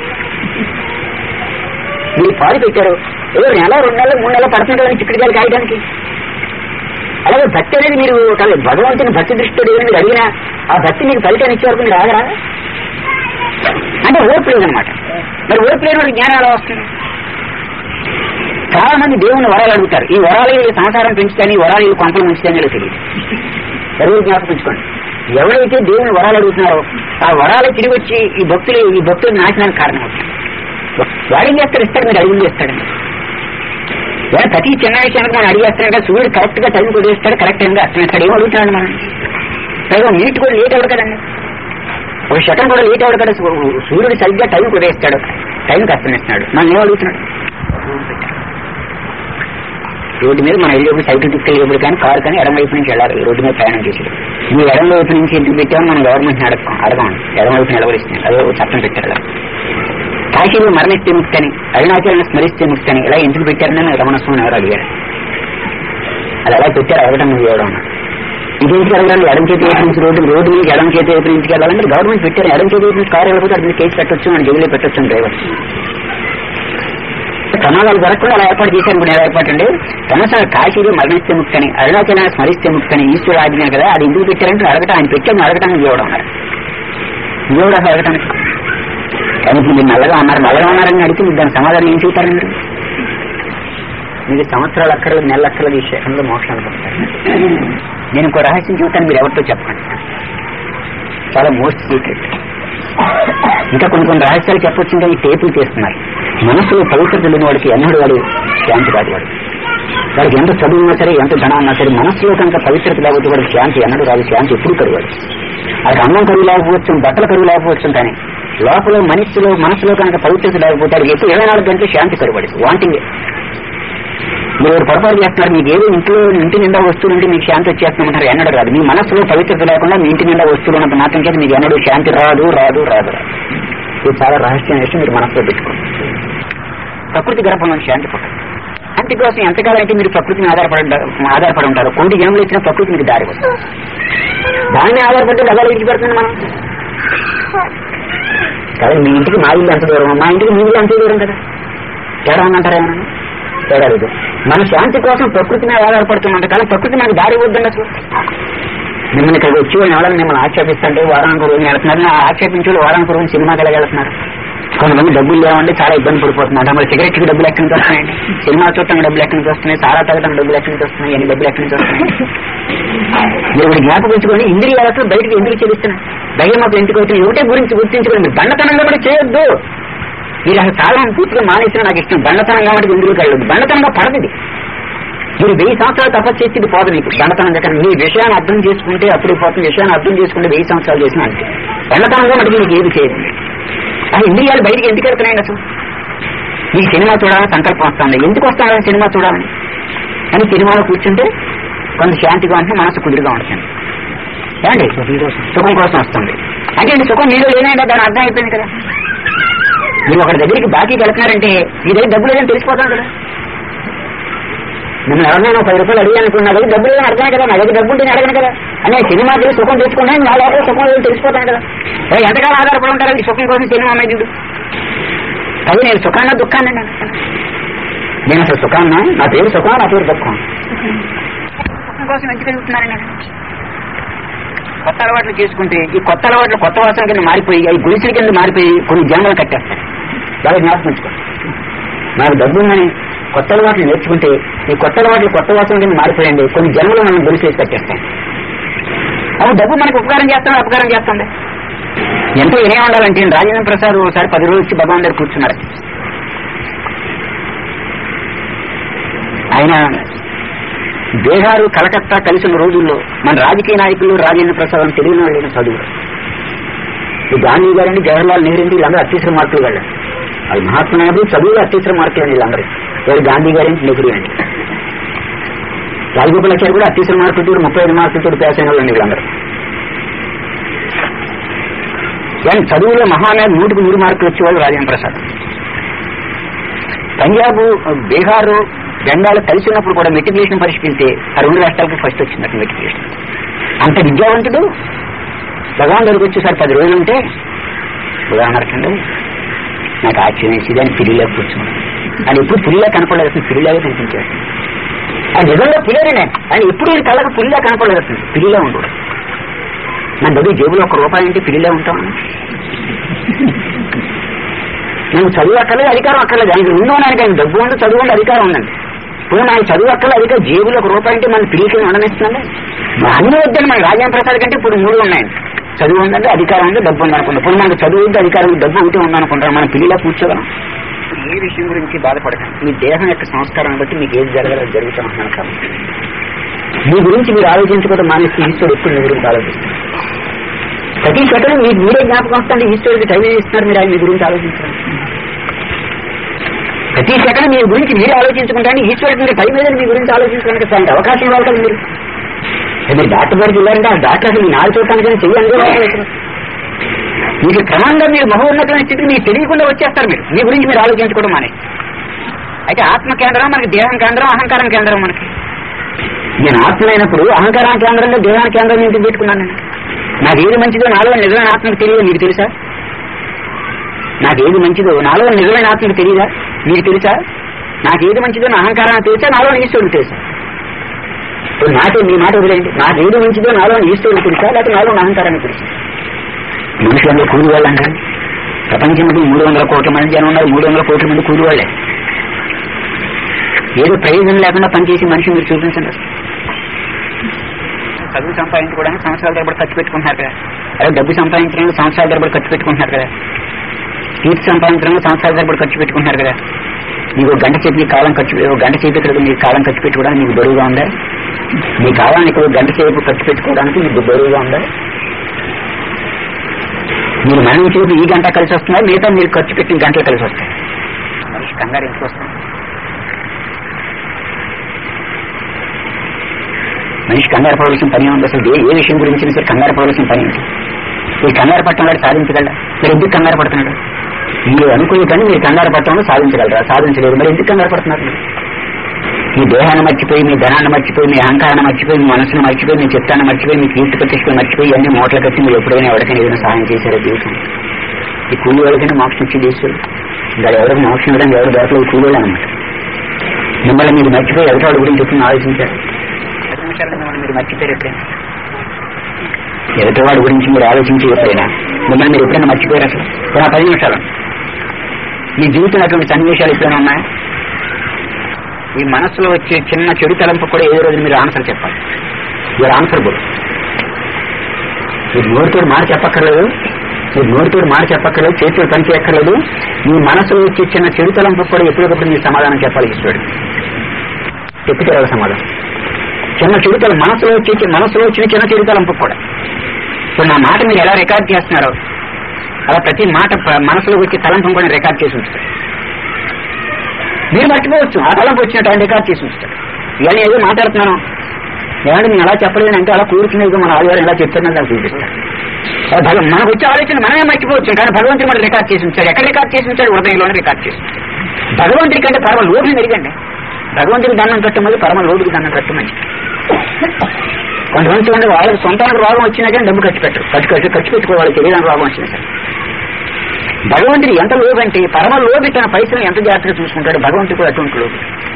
మీరు పాలు పెట్టారు ఏదో నెల రెండు నెలలు మూడు నెలలు పడుతుంది కదండి చిక్కుడుకాయలు కాయడానికి అలాగే భక్తి అనేది మీరు కాదు భగవంతుని భక్తి దృష్టితో ఏదైనా మీరు అడిగినా ఆ భక్తి మీకు ఫలితాన్ని ఇచ్చే వరకు మీరు ఆగరా అంటే ఓర్పు లేదనమాట మరి ఓర్పు లేని వాడికి జ్ఞానం ఎలా వస్తుంది చాలా మంది దేవుని వరాలు అడుగుతారు ఈ వరాలు వీళ్ళు సంసారం పెంచుతాని ఈ వరాలు వీళ్ళు కొంపలు ముంచుతాని వీళ్ళకి తెలియదు ఎవరు జ్ఞాపకించుకోండి ఎవరైతే దేవుని వరాలు అడుగుతున్నారో ఆ వరాలు తిరిగి వచ్చి ఈ భక్తులు ఈ భక్తులు నాశనానికి కారణం అవుతుంది వాడేం చేస్తారు ఇస్తాడు మీరు అడిగింది ఇస్తాడండి వాడు ప్రతి చిన్న విషయానికి మనం అడిగేస్తాడు కదా సూర్యుడు కరెక్ట్ గా టైం కుదిరిస్తాడు కరెక్ట్ టైంగా అర్థమిస్తాడు ఏం అడుగుతున్నాడు మనం పైగా నీట్ కూడా లేట్ అవ్వడు కదండి ఒక సెకండ్ కూడా లేట్ అవ్వడు కదా సూ- సూర్యుడు సరిగ్గా టైం కుదిరిస్తాడు టైంకి అర్థమిస్తున్నాడు మనం ఏం అడుగుతున్నాడు రోడ్డు మీద మనం వెళ్ళేప్పుడు సైకిల్ తీసుకెళ్ళేప్పుడు కానీ కారు కానీ ఎడం వైపు నుంచి వెళ్ళాలి రోడ్డు మీద ప్రయాణం చేసి మీ ఎడం వైపు నుంచి ఎందుకు పెట్టామో మనం గవర్నమెంట్ అడగం అడగం ఎడం వైపు నిలబడిస్తుంది అదే ఒక చట్టం పెట్టారు కదా కాశీలో మరణిస్తే ముక్తని అరుణాచలను స్మరిస్తే ముక్తని ఇలా ఎందుకు పెట్టారని రమణ స్వామి ఎవరు అడిగారు అది ఎలా పెట్టారు అడగడం నువ్వు ఎవడం అన్నాడు. ఇదేంటి అడగాలి ఎడం చేతి వైపు నుంచి రోడ్డు రోడ్డు నుంచి ఎడం చేతి వైపు నుంచి వెళ్ళాలంటే గవర్నమెంట్ పెట్టారు ఎడం చేతి వైపు నుంచి కారు వెళ్ళిపోతే అక్కడ కేసు పెట్టొచ్చు మన జైల్లో పెట్టొచ్చు డ్రైవర్ ప్రమాదాలు జరగకుండా అలా ఏర్పాటు చేశారు ఇప్పుడు ఎలా ఏర్పాటు అండి కనీసం కాశీలో మరణిస్తే ముక్తని అరుణాచలాన్ని స్మరిస్తే ముక్తని ఈశ్వరుడు ఆజ్ఞ కదా అది ఎందుకు పెట్టారంటే అడగటం ఆయన పెట్టాను అడగటానికి ఇవ్వడం అన్నారు ఇవ్వడం అసలు అడగటానికి కానీ ఇప్పుడు మీరు నల్లగా ఉన్నారు నల్లగా ఉన్నారని అడిగితే మీరు దాని సమాధానం ఏం చెబుతారు మీరు మీకు సంవత్సరాలు అక్కర్లేదు నెలలు అక్కర్లేదు ఈ క్షేత్రంలో మోక్షానికి వస్తారు నేను ఇంకో రహస్యం చెబుతాను మీరు ఎవరితో చెప్పండి చాలా మోస్ట్ సీక్రెట్ ఇంకా కొన్ని కొన్ని రహస్యాలు చెప్పొచ్చు ఇంకా ఈ టేపులు చేస్తున్నారు మనసులో పవిత్రత లేని వాడికి ఎన్నడు వాడు శాంతి కాదు వాడు వాడికి ఎంత చదువు ఉన్నా సరే ఎంత ధనం ఉన్నా సరే మనస్సులో కనుక పవిత్రత లేకపోతే వాడికి శాంతి ఎన్నడు రాదు శాంతి ఎప్పుడు కరువాడు అది అన్నం కరువు లేకపోవచ్చు బట్టల కరువు లేకపోవచ్చు కానీ లోపల మనస్సులో మనసులో కనుక పవిత్రత లేకపోతే వాడికి ఎక్కువ ఇరవై నాలుగు గంటలు శాంతి కరువాడు వాంటింగ్ మీరు పొరపాటు చేస్తున్నారు మీకు ఏదో ఇంట్లో ఇంటి నిండా వస్తువులు ఉంటే మీకు శాంతి వచ్చేస్తుంటారు ఎన్నడూ రాదు మీ మనసులో పవిత్రత లేకుండా మీ ఇంటి నిండా వస్తువులు ఉన్నంత మాత్రం చేత మీకు ఎన్నడూ శాంతి రాదు రాదు రాదు రాదు ఇది చాలా రహస్యం విషయం మీరు మనసులో పెట్టుకోండి ప్రకృతి గర్భంలో శాంతి పుట్టదు శాంతి కోసం ఎంతకాలం అయితే మీరు ప్రకృతిని ఆధారపడ ఆధారపడి ఉంటారు కొన్ని జన్మలు ఇచ్చిన ప్రకృతి మీకు దారి వస్తుంది దాన్ని ఆధారపడితే గదాలు విడిచిపెడుతుంది మనం కానీ మీ ఇంటికి మా ఇల్లు ఎంత దూరం మా ఇంటికి మీ ఇల్లు అంతే దూరం కదా తేడా ఉందంటారా ఏమన్నా తేడా లేదు మన శాంతి కోసం ప్రకృతి మీద ఆధారపడుతున్నంత కాలం ప్రకృతి మనకి దారి వద్దండి అసలు మిమ్మల్ని ఇక్కడ వచ్చి వాళ్ళు ఎవరైనా మిమ్మల్ని ఆక్షేపిస్తుంటే వారానికి రోజు వెళ్తున్నారు ఆ ఆక్షేపించి వాళ్ళు వారానికి రోజు సినిమాకి ఎలా వెళ్తున్నారు కొంతమంది డబ్బులు లేవండి చాలా ఇబ్బంది పడిపోతున్నారు మరి సిగరెట్కి డబ్బులు ఎక్కడి నుంచి వస్తున్నాయండి సినిమా చూడటానికి డబ్బులు ఎక్కడి నుంచి వస్తున్నాయి సారా తాగడానికి డబ్బులు ఎక్కడి నుంచి వస్తున్నాయి ఎన్ని డబ్బులు ఎక్కడి నుంచి వస్తున్నాయి మీరు ఇప్పుడు జ్ఞాపకం ఉంచుకొని ఇంద్రియాలతో బయటకు ఎందుకు చెల్లిస్తున్నారు ధైర్యం మాకు ఎందుకు వచ్చిన ఒకటే గురించి గుర్తించుకోండి మీరు బండతనంగా కూడా చేయొద్దు మీరు అసలు చాలా పూర్తిగా మానేసిన నాకు ఇష్టం బండతనం కాబట్టి ఇందులో కలదు బండతనంగా పడదు ఇది మీరు వెయ్యి సంవత్సరాలు తపస్సు చేసి ఇది పోదు మీకు బండతనంగా కానీ మీ విషయాన్ని అర్థం చేసుకుంటే అప్పుడు పోతుంది విషయాన్ని అర్థం చేసుకుంటే వెయ్యి సంవత్సరాలు చేసిన అంతే బండతనంగా మటుకు మీకు ఏది చేయదు ఆ ఇంద్రియాలు బయటికి ఎందుకు వెళ్తున్నాయండి అసలు మీకు సినిమా చూడాలని సంకల్పం వస్తుంది ఎందుకు వస్తానని సినిమా చూడాలని కానీ సినిమాలో కూర్చుంటే కొంత శాంతిగా అంటే మనసు కుదురుగా ఉంటుంది ఏమండి సుఖం కోసం వస్తుంది అంటే అండి సుఖం మీలో ఏమైనా దాని అర్థం అయిపోయింది కదా మీరు ఒకరి దగ్గరికి బాకీకి వెళ్తున్నారంటే మీ దగ్గర డబ్బులు లేదని తెలిసిపోతాను కదా మిమ్మల్ని ఎవరినైనా పది రూపాయలు అడిగాను అనుకున్నా కదా డబ్బులు లేదని అర్థమే కదా నా దగ్గర డబ్బు ఉంటే అడగను కదా అనే సినిమా చూసి సుఖం తెచ్చుకున్నాను నా లోపల సుఖం లేదని తెలిసిపోతాను కదా ఏ, ఎంతకాలం ఆధారపడి ఉంటారండి సుఖం కోసం సినిమా మీద చూడు అది నేను సుఖాన్న దుఃఖాన్ని నేను అసలు సుఖాన్నా నా పేరు సుఖం నా పేరు దుఃఖం సుఖం కోసం ఎందుకు తిరుగుతున్నాను నేను కొత్త అలవాట్లు చేసుకుంటే ఈ కొత్త అలవాట్లు కొత్త వాసన కింద మారిపోయి అవి గుడిసెల కింద మారిపోయి కొన్ని జన్మలు కట్టేస్తాయి బాగా జ్ఞాపకం ఉంచుకో నాకు డబ్బు ఉందని కొత్త అలవాట్లు నేర్చుకుంటే ఈ కొత్త అలవాట్లు కొత్త వాసన కింద మారిపోయండి కొన్ని జన్మలు మనం గుడిసేసి కట్టేస్తాయి అప్పుడు డబ్బు మనకు ఉపకారం చేస్తాం అపకారం చేస్తుంది ఎంతో ఏమే ఉండాలంటే రాజేంద్ర ప్రసాద్ ఒకసారి పది రోజులు వచ్చి భగవాన్ దగ్గర కూర్చున్నారు ఆయన బీహారు కలకత్తా కలిసిన రోజుల్లో మన రాజకీయ నాయకులు రాజేంద్ర ప్రసాద్ అని తెలియని వాళ్ళు లేని చదువు ఈ గాంధీ గారండి జవహర్లాల్ నెహ్రూ అండి వీళ్ళందరూ అత్యవసర మార్కులు వాళ్ళు అది మహాత్మా గాంధీ చదువులు అత్యవసర మార్కులు అండి వీళ్ళందరూ ఎవరు గాంధీ గారి నెహ్రూ అండి రాజగోపాలాచారి కూడా అత్యవసర మార్కులతో ముప్పై ఐదు మార్కులతో పేస్ అయిన వాళ్ళు వీళ్ళందరూ కానీ చదువులో మహానాడు నూటికి నూరు మార్కులు వచ్చేవాళ్ళు రాజేంద్ర ప్రసాద్ పంజాబ్ బీహారు బెంగాల్ కలిసి ఉన్నప్పుడు కూడా మెట్రికులేషన్ పరిష్కరిస్తే ఆ రెండు రాష్ట్రాలకు ఫస్ట్ వచ్చిందట మెట్రికులేషన్ అంత విద్యావంతుడు భగవాన్ దగ్గరికి వచ్చేసారి పది రోజులు ఉంటే ఉదాహరణకండి నాకు ఆశ్చర్యం వేసి దాన్ని పిల్లిలా కూర్చున్నాను ఆయన ఎప్పుడు పులిలా కనపడలేదు పిల్లిలాగా కనిపించాడు ఆయన నిజంగా పిల్లరే నేను ఆయన ఎప్పుడు ఈ కళ్ళకు పులిలా కనపడలేదు పిల్లిలా ఉండు నా దగ్గర జేబులో ఒక రూపాయి అంటే పిల్లిలా ఉంటాను నేను చదువు అక్కర్లేదు అధికారం అక్కర్లేదు ఆయన ఉండడానికి ఆయన డబ్బు ఉంది చదువు ఉంది అధికారం ఉందండి ఇప్పుడు నాకు చదువు అక్కర్లేదు అధికారం జేబులో ఒక రూపాయి అంటే మన పిల్లలకి ఉండనిస్తుందండి అన్ని వద్దండి మన రాజేంద్ర ప్రసాద్ కంటే ఇప్పుడు మూడు ఉన్నాయండి చదువు ఉందంటే అధికారం ఉంది డబ్బు ఉంది అనుకుంటా ఇప్పుడు మనకు చదువు ఉంది అధికారం ఉంది డబ్బు ఒకటి ఉందనుకుంటారు మన పిల్లలా కూర్చోగలం ఏ విషయం గురించి బాధపడకండి మీ దేహం యొక్క సంస్కారాన్ని బట్టి మీకు ఏది జరగాలో అది జరుగుతూ ఉంటున్నాను కాబట్టి మీ గురించి మీరు ఆలోచించుకోవడం మానేసి ఈశ్వరుడు ఎప్పుడు మీ గురించి ఆలోచిస్తారు ప్రతి సెకండ్ మీకు మీరే జ్ఞాపకం వస్తుంది ఈశ్వరుడికి టైం ఏం ఇస్తున్నారు మీరు ఆయన మీ గురించి ఆలోచించడం ప్రతి సెకండ్ మీ గురించి మీరే ఆలోచించుకుంటాను ఈశ్వరుడికి మీరు టైం ఏదని మీ గురించి ఆలోచించడానికి అలాంటి అవకాశం ఇవ్వాలి కదా మీరు ఏ మీరు డాక్టర్ దగ్గరికి వెళ్ళారంటే ఆ డాక్టర్ అసలు మీ నాలుగు చూడటానికి చెయ్యండి మీకు క్రమంగా మీరు మహోన్నతమైన స్థితికి మీకు తెలియకుండా వచ్చేస్తారు మీరు మీ గురించి మీరు ఆలోచించుకోవడం మానే అయితే ఆత్మ కేంద్రం మనకి దేహం కేంద్రం అహంకారం కేంద్రం మనకి నేను ఆత్మైనప్పుడు అహంకారం కేంద్రంలో దేహానికి కేంద్రం ఎందుకు పెట్టుకున్నాను నేను నాకు ఏది మంచిదో నాలో నిజమైన ఆత్మకు తెలియదు మీకు తెలుసా నాకు ఏది మంచిదో నాలో నిజమైన ఆత్మకు తెలియదా మీకు తెలుసా నాకు ఏది మంచిదో నా అహంకారానికి తెలుసా నాలో ఈశ్వరుడు తెలుసా ఇప్పుడు నాకే మీ మాట వదిలేండి నాకు ఏది మంచిదో నాలో ఈశ్వరుడు తెలుసా లేకపోతే నాలో నా అహంకారానికి తెలుసా మనుషులందరూ కూలి వాళ్ళు అంటారు ప్రపంచంలో మూడు వందల కోట్ల మంది జనం ఉన్నారు మూడు వందల కోట్ల మంది కూలి వాళ్ళే ఏదో ప్రయోజనం లేకుండా పనిచేసి మనిషి మీరు చూపించండి చదువు సంపాదించుకోవడానికి సంవత్సరాల తరబడి ఖర్చు పెట్టుకుంటున్నారు కదా అదే డబ్బు సంపాదించడానికి సంవత్సరాల తరబడి ఖర్చు పెట్టుకుంటున్నారు కదా కీర్తి సంపాదించడానికి సంవత్సరాల తరబడి ఖర్చు పెట్టుకుంటున్నారు కదా మీకు ఒక గంట చేతి మీ కాలం ఖర్చు ఒక గంట చేతి ఇక్కడ మీ కాలం ఖర్చు పెట్టుకోవడానికి మీకు బరువుగా ఉందా మీ కాలానికి ఒక గంట సేపు ఖర్చు పెట్టుకోవడానికి మీకు బరువుగా ఉందా మీరు మనం చేసి ఈ గంట కలిసి వస్తున్నారు మిగతా మీరు ఖర్చు పెట్టిన గంటలు కలిసి వస్తాయి మనిషి కంగారు ఎందుకు వస్తుంది మనిషి కంగారు పడవలసిన పని ఉంది అసలు ఏ ఏ విషయం గురించి సరే కంగారు పడవలసిన పని ఉంది మీరు కంగారు పట్టడం వాడు సాధించగలరా మీరు ఎందుకు కంగారు పడుతున్నాడు మీరు అనుకునే కానీ మీరు కంగారు పట్టడంలో సాధించగలరా సాధించలేరు మరి ఎందుకు కంగారు పడుతున్నారు మీరు? మీ దేహాన్ని మర్చిపోయి మీ ధనాన్ని మర్చిపోయి మీ అహంకారాన్ని మర్చిపోయి మీ మనసును మర్చిపోయి మీ చిత్తాన్ని మర్చిపోయి మీ కీర్తి ప్రతిష్టలు మర్చిపోయి అన్ని మూటలు కట్టి మీరు ఎప్పుడైనా ఎవరికైనా ఏదైనా సహాయం చేశారో జీవితం ఈ కూలి వాళ్ళకైనా మోక్షం ఇచ్చి తీసుకుని ఇంకా ఎవరికి మోక్షం ఇవ్వడానికి ఎవరు దొరకలేదు కూలి వాళ్ళు అనమాట మిమ్మల్ని మీరు మర్చిపోయి ఎదుటి గురించి ఎప్పుడు ఆలోచించారు పది నిమిషాలు మిమ్మల్ని మీరు మర్చిపోయారు ఎప్పుడైనా ఎదుటివాడి గురించి మీరు ఆలోచించి ఎప్పుడైనా మిమ్మల్ని మీరు ఎప్పుడైనా మర్చిపోయారు అసలు పోనీ ఆ పది నిమిషాలు మీ జీవితంలో అటువంటి సన్నివేశాలు ఎప్పుడైనా ఉన్నాయా ఈ మనసులో వచ్చే చిన్న చెడు తలంపు కూడా ఏదో రోజు మీరు ఆన్సర్ చెప్పాలి మీరు ఆన్సర్ బుల్ మీరు నోటితో మాట చెప్పక్కర్లేదు మీరు నోటితో మాట చెప్పక్కర్లేదు చేతితో పని చేయక్కర్లేదు మీ మనసులో వచ్చే చిన్న చెడు తలంపు కూడా ఎప్పటికప్పుడు మీరు సమాధానం చెప్పాలి ఈశ్వరుడు చెప్పి తెరవాలి సమాధానం చిన్న చెడుతలం మనసులో వచ్చే మనసులో వచ్చిన చిన్న చెడు తలంపు కూడా ఇప్పుడు నా మాట మీరు ఎలా రికార్డ్ చేస్తున్నారో అలా ప్రతి మాట ప- మనసులో వచ్చే తలంపు కూడా రికార్డ్ చేసి ఉంచుతారు మీరు మర్చిపోవచ్చు ఆ తలంపు వచ్చినట్టు ఆయన రికార్డ్ చేసి ఉంచుతారు ఇవన్నీ ఏదో మాట్లాడుతున్నాను ఏమంటే నేను అలా చెప్పలేను అంటే అలా కూర్చుని ఏదో మన ఆదివారం ఎలా చెప్తానని నాకు చూపిస్తాను అలా భగ- మనకు వచ్చే ఆలోచన మనమే మర్చిపోవచ్చు కానీ భగవంతుడు మనం రికార్డ్ చేసి ఉంచాడు ఎక్కడ రికార్డ్ చేసి ఉంచాడు హృదయంలోనే రికార్డ్ చేసి ఉంచాడు. భగవంతుడి కంటే పరమ లోటుని మెరుగండి భగవంతుడికి దండం కట్టమని పరమ లోటుకి దండం కట్టమని కొంతమంది చూడండి వాళ్ళకి సొంతానికి రోగం వచ్చినా కానీ డబ్బు ఖర్చు పెట్టరు ఖర్చు ఖర్చు ఖర్చు పెట్టుకోవాలి శరీరానికి రోగం వచ్చినా సరే భగవంతుడు ఎంత లోబంటే పరమ లోబి తన పైసలు ఎంత జాగ్రత్తగా చూసుకుంటాడు భగవంతుడు కూడా అటువంటి లోబి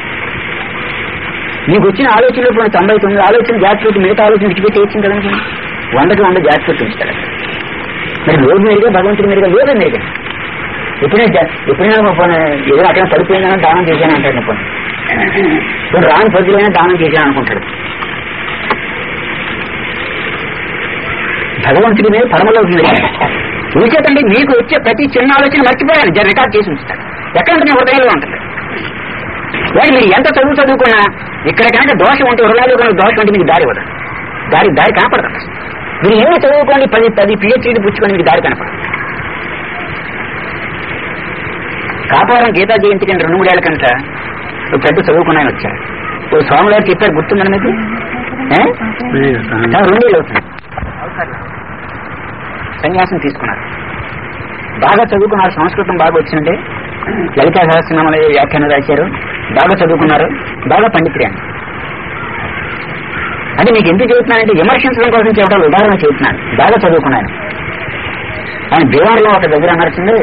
నీకు వచ్చిన ఆలోచనలో ఇప్పుడు తొంభై తొమ్మిది ఆలోచన జాగ్రత్త పెట్టి మిగతా ఆలోచన విడిచిపెట్టి ఇచ్చింది కదండి వందకి వంద జాగ్రత్త పెట్టి ఉంచుతాడు మరి లోబి మెరుగా భగవంతుడు మెరుగా లోబే మెరుగా ఎప్పుడైనా జా- ఎప్పుడైనా మా పోనీ ఏదో అక్కడ పడిపోయిందని దానం చేశాను అంటాడు పోనీ ఇప్పుడు రాని పద్ధతులైనా దానం చేశాను అనుకుంటాడు భగవంతుడి మీద పరమలో చూసేటండి మీకు వచ్చే ప్రతి చిన్న ఆలోచన మర్చిపోయాను జర రికార్డ్ చేసి ఉంచుతాడు ఎక్కడ మీ హృదయంలో ఉంటుంది వాడు మీరు ఎంత చదువు చదువుకున్నా ఇక్కడ కనుక దోషం ఉంటే హృదయంలో కనుక దోషం ఉంటే మీకు దారి ఇవ్వదు దారి దారి కనపడదు అసలు. మీరు ఎన్ని చదువుకోండి పది పది పిహెచ్డీలు పుచ్చుకొని మీకు దారి కనపడదు కాపారం గీతా జయంతి కింద రెండు మూడేళ్ల కంట ఒక పెద్ద చదువుకున్న ఆయన వచ్చారు ఓ స్వామి గారు చెప్పారు గుర్తుందని మీకు ఏ? ఆ, రెండేళ్ళు అవుతుంది సన్యాసం తీసుకున్నారు బాగా చదువుకున్నారు సంస్కృతం బాగా వచ్చిందంటే లలితా సహస్రనామాల వ్యాఖ్యానం రాశారు బాగా చదువుకున్నారు బాగా పండితురాను అంటే మీకు ఎందుకు చెబుతున్నానంటే విమర్శించడం కోసం చెప్పడం ఉదాహరణ చెబుతున్నాను బాగా చదువుకున్నాను ఆయన దేవాలయంలో ఒక దగ్గర అమర్చింది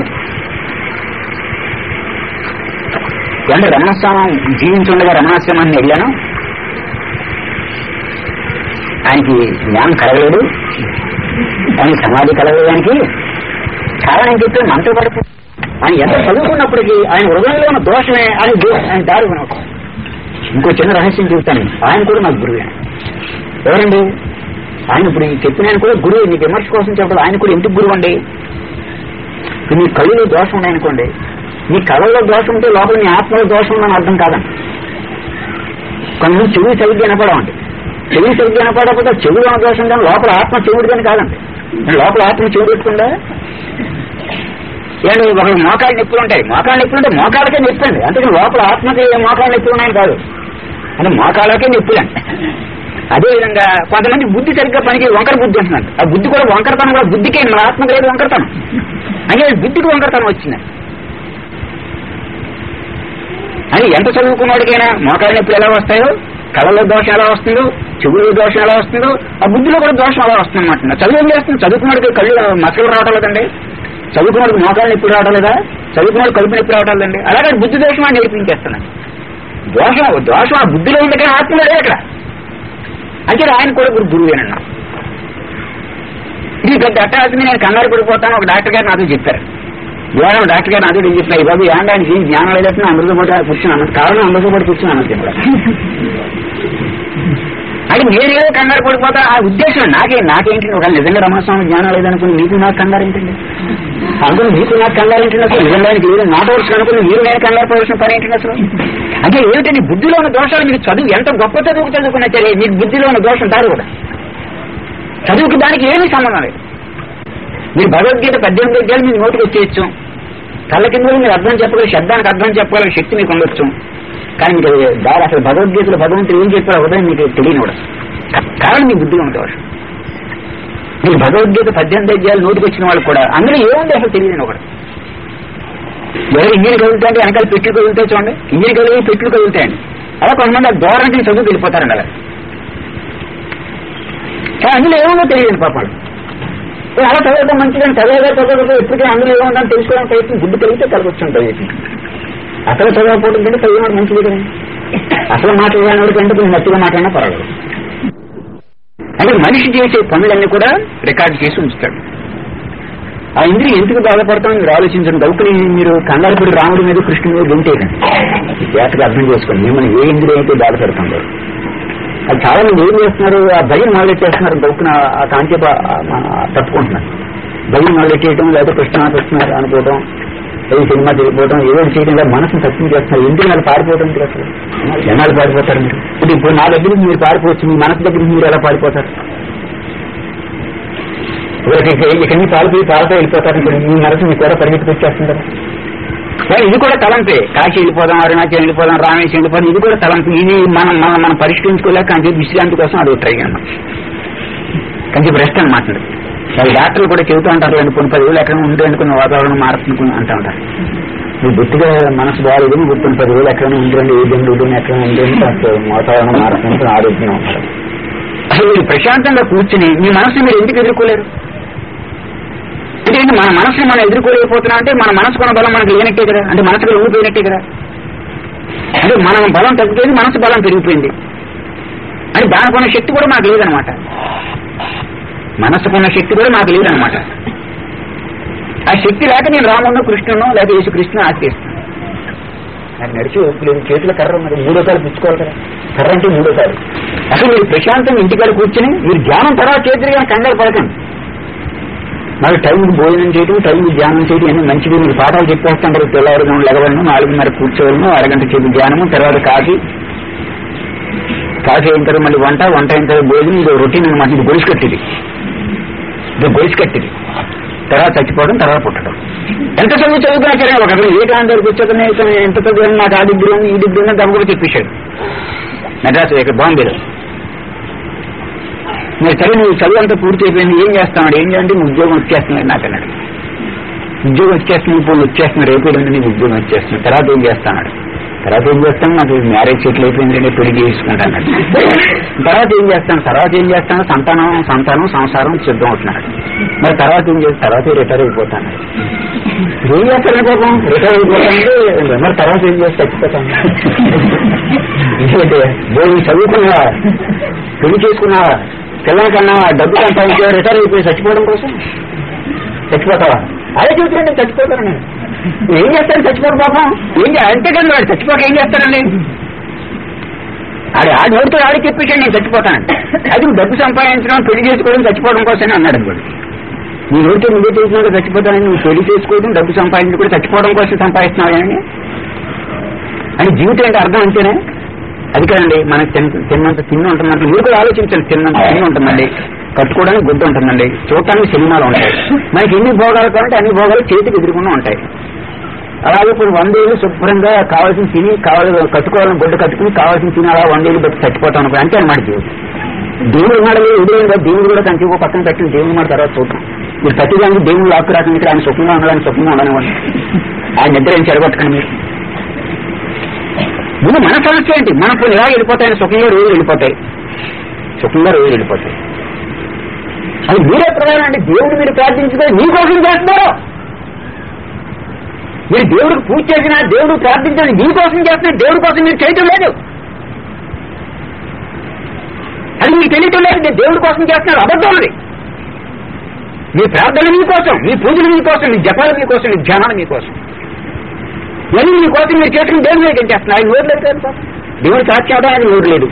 అంటే రమణాశ్రమం జీవించుండగా రమణాశ్రమాన్ని వెళ్ళాను ఆయనకి జ్ఞానం కలగలేదు ఆయన సమాధి కలగడానికి కారణం చెప్పి మనతో పడుతూ ఆయన ఎంత చదువుకున్నప్పటికీ ఆయన హృదయంలో ఉన్న దోషమే ఆయన దో- ఆయన దారి కొనవచ్చు ఇంకో చిన్న రహస్యం చెబుతాను ఆయన కూడా నాకు గురువే ఎవరండి ఆయన ఇప్పుడు ఈ చెప్పిన ఆయన కూడా గురువు నీకు విమర్శ కోసం చెప్పడం ఆయన కూడా ఎందుకు గురువు అండి ఇప్పుడు నీ కళ్ళలో దోషం ఉన్నాయనుకోండి నీ కళ్ళలో దోషం ఉంటే లోపల నీ ఆత్మలో దోషం ఉందని అర్థం కాదండి కొంతమంది చెవి సరిగ్గా వినపడమండి చెవి సరిగ్గా వినపడకపోతే చెవులో ఉన్న దోషం కానీ లోపల ఆత్మ చెవుడు కానీ కాదండి లోపల ఆత్మ చెవుడు పెట్టుకుందా ఏంటి ఒక మోకాళ్ళ నొప్పులు ఉంటాయి మోకాళ్ళ నొప్పులు ఉంటే మోకాళ్ళకే నొప్పండి అందుకని లోపల ఆత్మకి మోకాళ్ళ నొప్పులు ఉన్నాయని కాదు అంటే మోకాళ్ళకే నొప్పులండి అదేవిధంగా కొంతమంది బుద్ధి సరిగ్గా పనికి వంకర బుద్ధి అంటున్నారు ఆ బుద్ధి కూడా వంకరతనం కూడా బుద్ధికే మన ఆత్మకి లేదు వంకరతనం అంటే బుద్ధికి వంకరతనం వచ్చింది అని ఎంత చదువుకున్నవాడికైనా మోకాళ్ళ నొప్పులు ఎలా వస్తాయో కళ్ళలో దోషం ఎలా వస్తుందో చెవులో దోషం ఎలా వస్తుందో ఆ బుద్ధిలో కూడా దోషం అలా వస్తుంది అనమాట చదువు ఏం చేస్తుంది చదువుకున్నవాడికి కళ్ళు మసలు రావటం లేదండి చదువుకున్నవాడికి మోకాళ్ళ నొప్పి రావటం లేదా చదువుకున్నవాడు కడుపు నొప్పి రావటం లేదండి అలాగే బుద్ధి దోషం అని నేర్పించేస్తున్నాను దోషం దోషం ఆ బుద్ధిలో ఉంది కానీ ఆత్మలో లేదు అక్కడ అంటే ఆయన కూడా గురు గురువేనన్నా ఇది పెద్ద అట్టాల్సింది నేను కంగారు పడిపోతాను ఒక డాక్టర్ గారు నాతో చెప్పారు జ్ఞానం డాక్టర్ గారు అదే చెప్పిన ఈ బాబు ఏండానికి జ్ఞానం లేదంటే అందరితో పాటు కూర్చున్నాను కారణం అందరితో పాటు కూర్చున్నాను కూడా అది నేనేదో కంగారు పడిపోతా ఆ ఉద్దేశం నాకే నాకేంటి ఒక నిజంగా రమణస్వామి జ్ఞానం లేదనుకుని నీకు నాకు కంగారు ఏంటండి అందులో నీకు నాకు కంగారు ఏంటండి అసలు నిజంగా లేదు నాటవచ్చు అనుకుని మీరు నేను కంగారు పడాల్సిన పని ఏంటండి అసలు అంటే ఏమిటండి బుద్ధిలో ఉన్న దోషాలు మీకు చదువు ఎంత గొప్ప చదువుకు చదువుకున్నా సరే మీకు బుద్ధిలో ఉన్న దోషం దారు కూడా చదువుకి దానికి ఏమీ సంబంధం లేదు మీరు భగవద్గీత పద్దెనిమిది అధ్యాయులు మీకు నోటికి వచ్చేయచ్చు కళ్ళ కింద కూడా మీరు అర్థం చెప్పగల శబ్దానికి అర్థం చెప్పగల శక్తి మీకు ఉండొచ్చు కానీ మీకు అది దారి అసలు భగవద్గీతలో భగవంతుడు ఏం చెప్పారో ఉదయం మీకు తెలియని కూడా కారణం మీ బుద్ధిలో ఉన్న దోషం మీరు భగవద్గీత పద్దెనిమిది అధ్యాయులు నోటికి వచ్చిన వాళ్ళు కూడా అందులో ఏముంది అసలు తెలియని ఒకటి ఎవరు ఇంజిన్ కదులుతా అంటే వెనకాల పెట్లు కదులుతాయి చూడండి ఇంజిన్ కదిలి పెట్లు కదులుతాయండి అలా కొంతమంది ఆ దూరానికి చదువుకు వెళ్ళిపోతారండి అలా కానీ అందులో ఏముందో తెలియదు పాపాలు ఏ అలా చదవడం మంచిదని చదవగా చదవకపోతే ఎప్పటికీ అందులో ఏముందని తెలుసుకోవడం ప్రయత్నం బుద్ధి కలిగితే కలగొచ్చుంటాయి అసలు చదవకపోవడం కంటే చదివినప్పుడు మంచిది కదా అసలు మాట్లాడినప్పుడు కంటే కొంచెం మట్టిగా మాట్లాడినా పర్వాలేదు అంటే మనిషి చేసే పనులన్నీ కూడా రికార్డు చేసి ఉంచుతాడు ఆ ఇంద్రియ ఎందుకు బాధపడతాం మీరు ఆలోచించండి డౌట్ని మీరు కంగారు పడి రాముడి మీద కృష్ణుడి మీద గెంటేయండి జాగ్రత్తగా అర్థం చేసుకోండి మిమ్మల్ని ఏ ఇంద్రియ అయితే బాధపడుతుందో అది చాలా మంది ఏం చేస్తున్నారు ఆ భయం మొదలెట్టేస్తున్నారు డౌట్న ఆ కాంచేప తప్పుకుంటున్నారు భయం మొదలెట్టేయటం లేదా కృష్ణ కృష్ణ అనుకోవటం ఏదో సినిమా తిరిగిపోవడం ఏదో చేయడం ఇలా మనసును తక్కువ చేస్తున్నారు ఎందుకు వాళ్ళు పారిపోవడం ఎందుకు అసలు ఎన్నాళ్ళు పారిపోతారు మీరు ఇప్పుడు ఇప్పుడు నా దగ్గర నుంచి మీరు పారిపోవచ్చు మీ మనసు దగ్గర నుంచి మీరు ఎలా పారిపోతారు ఇక్కడి నుంచి పారిపోయి పారిపోయి వెళ్ళిపోతారు ఇప్పుడు మీ మనసు మీకు కూడా పరిగెత్తుకు వచ్చేస్తుంది కదా సరే ఇది కూడా తలంపే కాశీ వెళ్ళిపోదాం అరుణాచల్ వెళ్ళిపోదాం రామేశ్వరం వెళ్ళిపోదాం ఇది కూడా తలంపు ఇది మనం మనం మనం పరిష్కరించుకోలేక కంచె విశ్రాంతి కోసం అది ట్రై అన్నాం కంచె రెస్ట్ అనమాట వాళ్ళు డాక్టర్లు కూడా చెబుతూ ఉంటారు రెండు కొన్ని పదివేలు ఎక్కడ ఉంటే అనుకున్న వాతావరణం మారుతుంది అంటూ ఉంటారు మీరు గుర్తుగా మనసు బాగాలేదు మీరు కొన్ని పదివేలు ఎక్కడ ఉండండి ఏ బంధువులు ఎక్కడ ఉండండి కాస్త వాతావరణం మారుతుంది ఆరోగ్యంగా ఉంటారు అసలు మీరు ప్రశాంతంగా కూర్చుని మీ మనసుని మీరు ఎందుకు ఎదుర్కోలేరు అంటే మన మనసుని మనం ఎదుర్కోలేకపోతున్నాం అంటే మన మనసుకున్న బలం మనకు లేనట్టే కదా అంటే మనసుకు ఉండిపోయినట్టే కదా అంటే మనం బలం తగ్గిపోయింది మనసు బలం పెరిగిపోయింది అంటే దానికున్న శక్తి కూడా మాకు లేదనమాట మనసుకున్న శక్తి కూడా మాకు లేదనమాట ఆ శక్తి లేక నేను రామును కృష్ణును లేక యేసుకృష్ణ ఆశ్రయిస్తాను నాకు నడిచి ఓపిక చేతుల కర్ర మరి మూడోసారి పుచ్చుకోవాలి కదా కర్ర అంటే మూడోసారి అసలు మీరు ప్రశాంతంగా ఇంటికాడ కూర్చుని మీరు ధ్యానం తర్వాత చేతులుగా కంగారు పడకండి మరి టైంకి భోజనం చేయడం టైంకి ధ్యానం చేయడం అన్ని మంచిది మీరు పాఠాలు చెప్పేస్తుంటారు తెల్లవారుగా లెగవలను నాలుగున్నర కూర్చోవలను అరగంట చేతి ధ్యానము తర్వాత కాఫీ కాఫీ అయిన తర్వాత మళ్ళీ వంట వంట అయిన తర్వాత భోజనం ఇది రొటీన్ అనమాట ఇది గొలుసు కట్టిది ఇది గొలుసు కట్టిది తర్వాత చచ్చిపోవడం తర్వాత పుట్టడం ఎంత చదువు చదువుకున్నా సరే ఒక ఏ కాలం దగ్గరికి వచ్చాకనే ఎంత చదువు నాకు ఆ డిగ్రీ ఉంది ఈ డిగ్రీ ఉంది తమ కూడా చెప్పేశాడు మెడ్రాస్ ఇక్కడ బాంబేలో మీరు సరే నువ్వు చదువు అంతా పూర్తి అయిపోయింది ఏం చేస్తాడు ఏం చేయాలంటే నువ్వు ఉద్యోగం వచ్చేస్తున్నాడు నాకు అన్నాడు ఉద్యోగం వచ్చేస్తుంది ఇప్పుడు వచ్చేస్తుంది రేపు ఎల్లుండి నీకు ఉద్యోగం వచ్చేస్తుంది తర్వాత ఏం చేస్తాడు తర్వాత ఏం చేస్తాను నాకు మ్యారేజ్ సెటిల్ అయిపోయిందంటే పెళ్లి చేసుకుంటాను తర్వాత ఏం చేస్తాను తర్వాత ఏం చేస్తాను సంతానం సంతానం సంసారం సిద్ధం అవుతున్నాడు మరి తర్వాత ఏం చేస్తాను తర్వాత రిటైర్ అయిపోతాను ఏం చేస్తాను పాపం రిటైర్ అయిపోతానంటే మరి తర్వాత ఏం చేసి చచ్చిపోతాను ఎందుకంటే నేను చదువుకున్నావా పెళ్లి చేసుకున్నావా పిల్లల కన్నా డబ్బు సంపాదించా రిటైర్ అయిపోయి చచ్చిపోవడం కోసం చచ్చిపోతావా అదే చూస్తున్నాను చచ్చిపోతాను నేను ఏం చేస్తాను చచ్చిపోడు పాపం ఏం చే- అంతేకాదు వాడు చచ్చిపోక ఏం చేస్తానండి ఆడి ఆడి నోటితో ఆడి చెప్పేసాడు నేను చచ్చిపోతాను అది నువ్వు డబ్బు సంపాదించడం పెళ్లి చేసుకోవడం చచ్చిపోవడం కోసమే అన్నాడు అనుకోండి నీ నోటితో నువ్వే తెలిసినాక చచ్చిపోతానని నువ్వు పెళ్లి చేసుకోవడం డబ్బు సంపాదించుకోవడం చచ్చిపోవడం కోసం సంపాదిస్తున్నావు అని జీవితం అంటే అర్థం అంతేనే అది కదండి మనకి తిన్న తిన్నంత తిన్న ఉంటుందంటే మీరు కూడా ఆలోచించండి తిన్నంత తిన్న ఉంటుందండి కట్టుకోవడానికి గుడ్డ ఉంటుందండి చూడటానికి సినిమాలు ఉంటాయి మనకి ఎన్ని భోగాలు కావాలంటే అన్ని భోగాలు చేతికి ఎదురుకుండా ఉంటాయి అలాగే ఇప్పుడు వందేళ్ళు శుభ్రంగా కావాల్సిన తిని కావాలి కట్టుకోవాలని గుడ్డ కట్టుకుని కావాల్సిన తిని అలా వందేళ్ళు బట్టి చచ్చిపోతాం అనుకో అంతే అనమాట జీవితం దేవుడు ఉన్నాడు ఎదురుగా దేవుడు కూడా కంచి ఒక పక్కన కట్టిన దేవుడు మాట తర్వాత చూద్దాం మీరు ప్రతిదానికి దేవుడు లాక్కు రాకుండా ఇక్కడ ఆయన సుఖంగా ఉండడానికి సుఖంగా ఉండనివ్వండి ఆయన నిద్ర ఏం చెడగొట్టకండి మీరు ముందు మన సమస్య ఏంటి మన పోనీ ఎలా వెళ్ళిపోతాయని సుఖంగా రోజులు వెళ్ళిపోతాయి సుఖంగా రోజులు వెళ్ళిపోతాయి అది మీరే ప్రధానం అంటే దేవుడు మీరు ప్రార్థించుకొని మీకోసం చేస్తున్నారు మీరు దేవుడికి పూజ చేసినా దేవుడు ప్రార్థించని మీకోసం చేస్తున్నా దేవుడి కోసం మీరు చేయటం లేదు అది మీకు తెలియటం లేదు నేను దేవుడి కోసం చేస్తున్నారు అబద్ధం అది మీ ప్రార్థన మీకోసం మీ పూజలు మీకోసం మీ జపాలు మీకోసం మీ ధ్యానాలు మీకోసం ఇవన్నీ మీకోసం మీరు చేసుకుని దేవుని దగ్గర చేస్తున్నారు ఆయన నోరు లేదు కదా దేవుని సాక్షి అవడానికి నోరు లేదు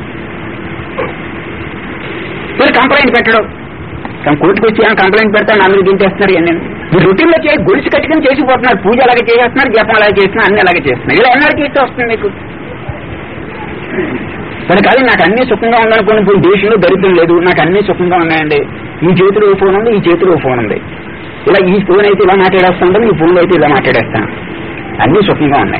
మీరు కంప్లైంట్ పెట్టడం కానీ కోర్టుకు వచ్చి ఏమైనా కంప్లైంట్ పెడతాను అందరూ దించేస్తున్నారు ఇవన్నీ మీరు రొటీన్లో చేసి గొలుసు కట్టుకుని చేసిపోతున్నారు పూజ అలాగే చేసేస్తున్నారు జపం అలాగే చేస్తున్నారు అన్ని అలాగే చేస్తున్నారు ఇలా ఎన్నడికి ఇష్టం వస్తుంది మీకు మరి కాదు నాకు అన్ని సుఖంగా ఉందనుకోండి ఇప్పుడు దేశంలో దరిద్రం లేదు నాకు అన్ని సుఖంగా ఉన్నాయండి ఈ చేతిలో ఓ ఫోన్ ఉంది ఈ చేతిలో ఓ ఫోన్ ఉంది ఇలా ఈ ఫోన్ అయితే ఇలా మాట్లాడేస్తాను ఈ ఫోన్లో అయితే ఇలా మాట్లాడేస్తాను అన్ని సుఖంగా ఉన్నాయి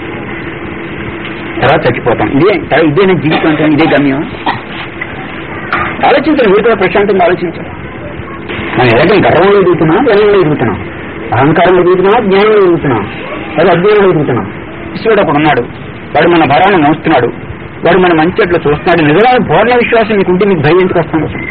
తర్వాత చచ్చిపోతాం ఇదే ఇదే నా జీవితం అంటే ఇదే గమ్యం ఆలోచించండి మీరు కూడా ప్రశాంతంగా ఆలోచించండి మనం ఎలాగ గర్వంలో ఎదుగుతున్నాం వినయంలో ఎదుగుతున్నాం అహంకారంలో ఎదుగుతున్నాం జ్ఞానంలో ఎదుగుతున్నాం అది అజ్ఞానంలో ఎదుగుతున్నాం ఈశ్వరుడు అక్కడ ఉన్నాడు వాడు మన భరాన్ని మోస్తున్నాడు వాడు మన మంచి అట్లా చూస్తున్నాడు నిజంగా పూర్ణ విశ్వాసం మీకుంటే మీకు భయం ఎందుకు వస్తుంది అసలు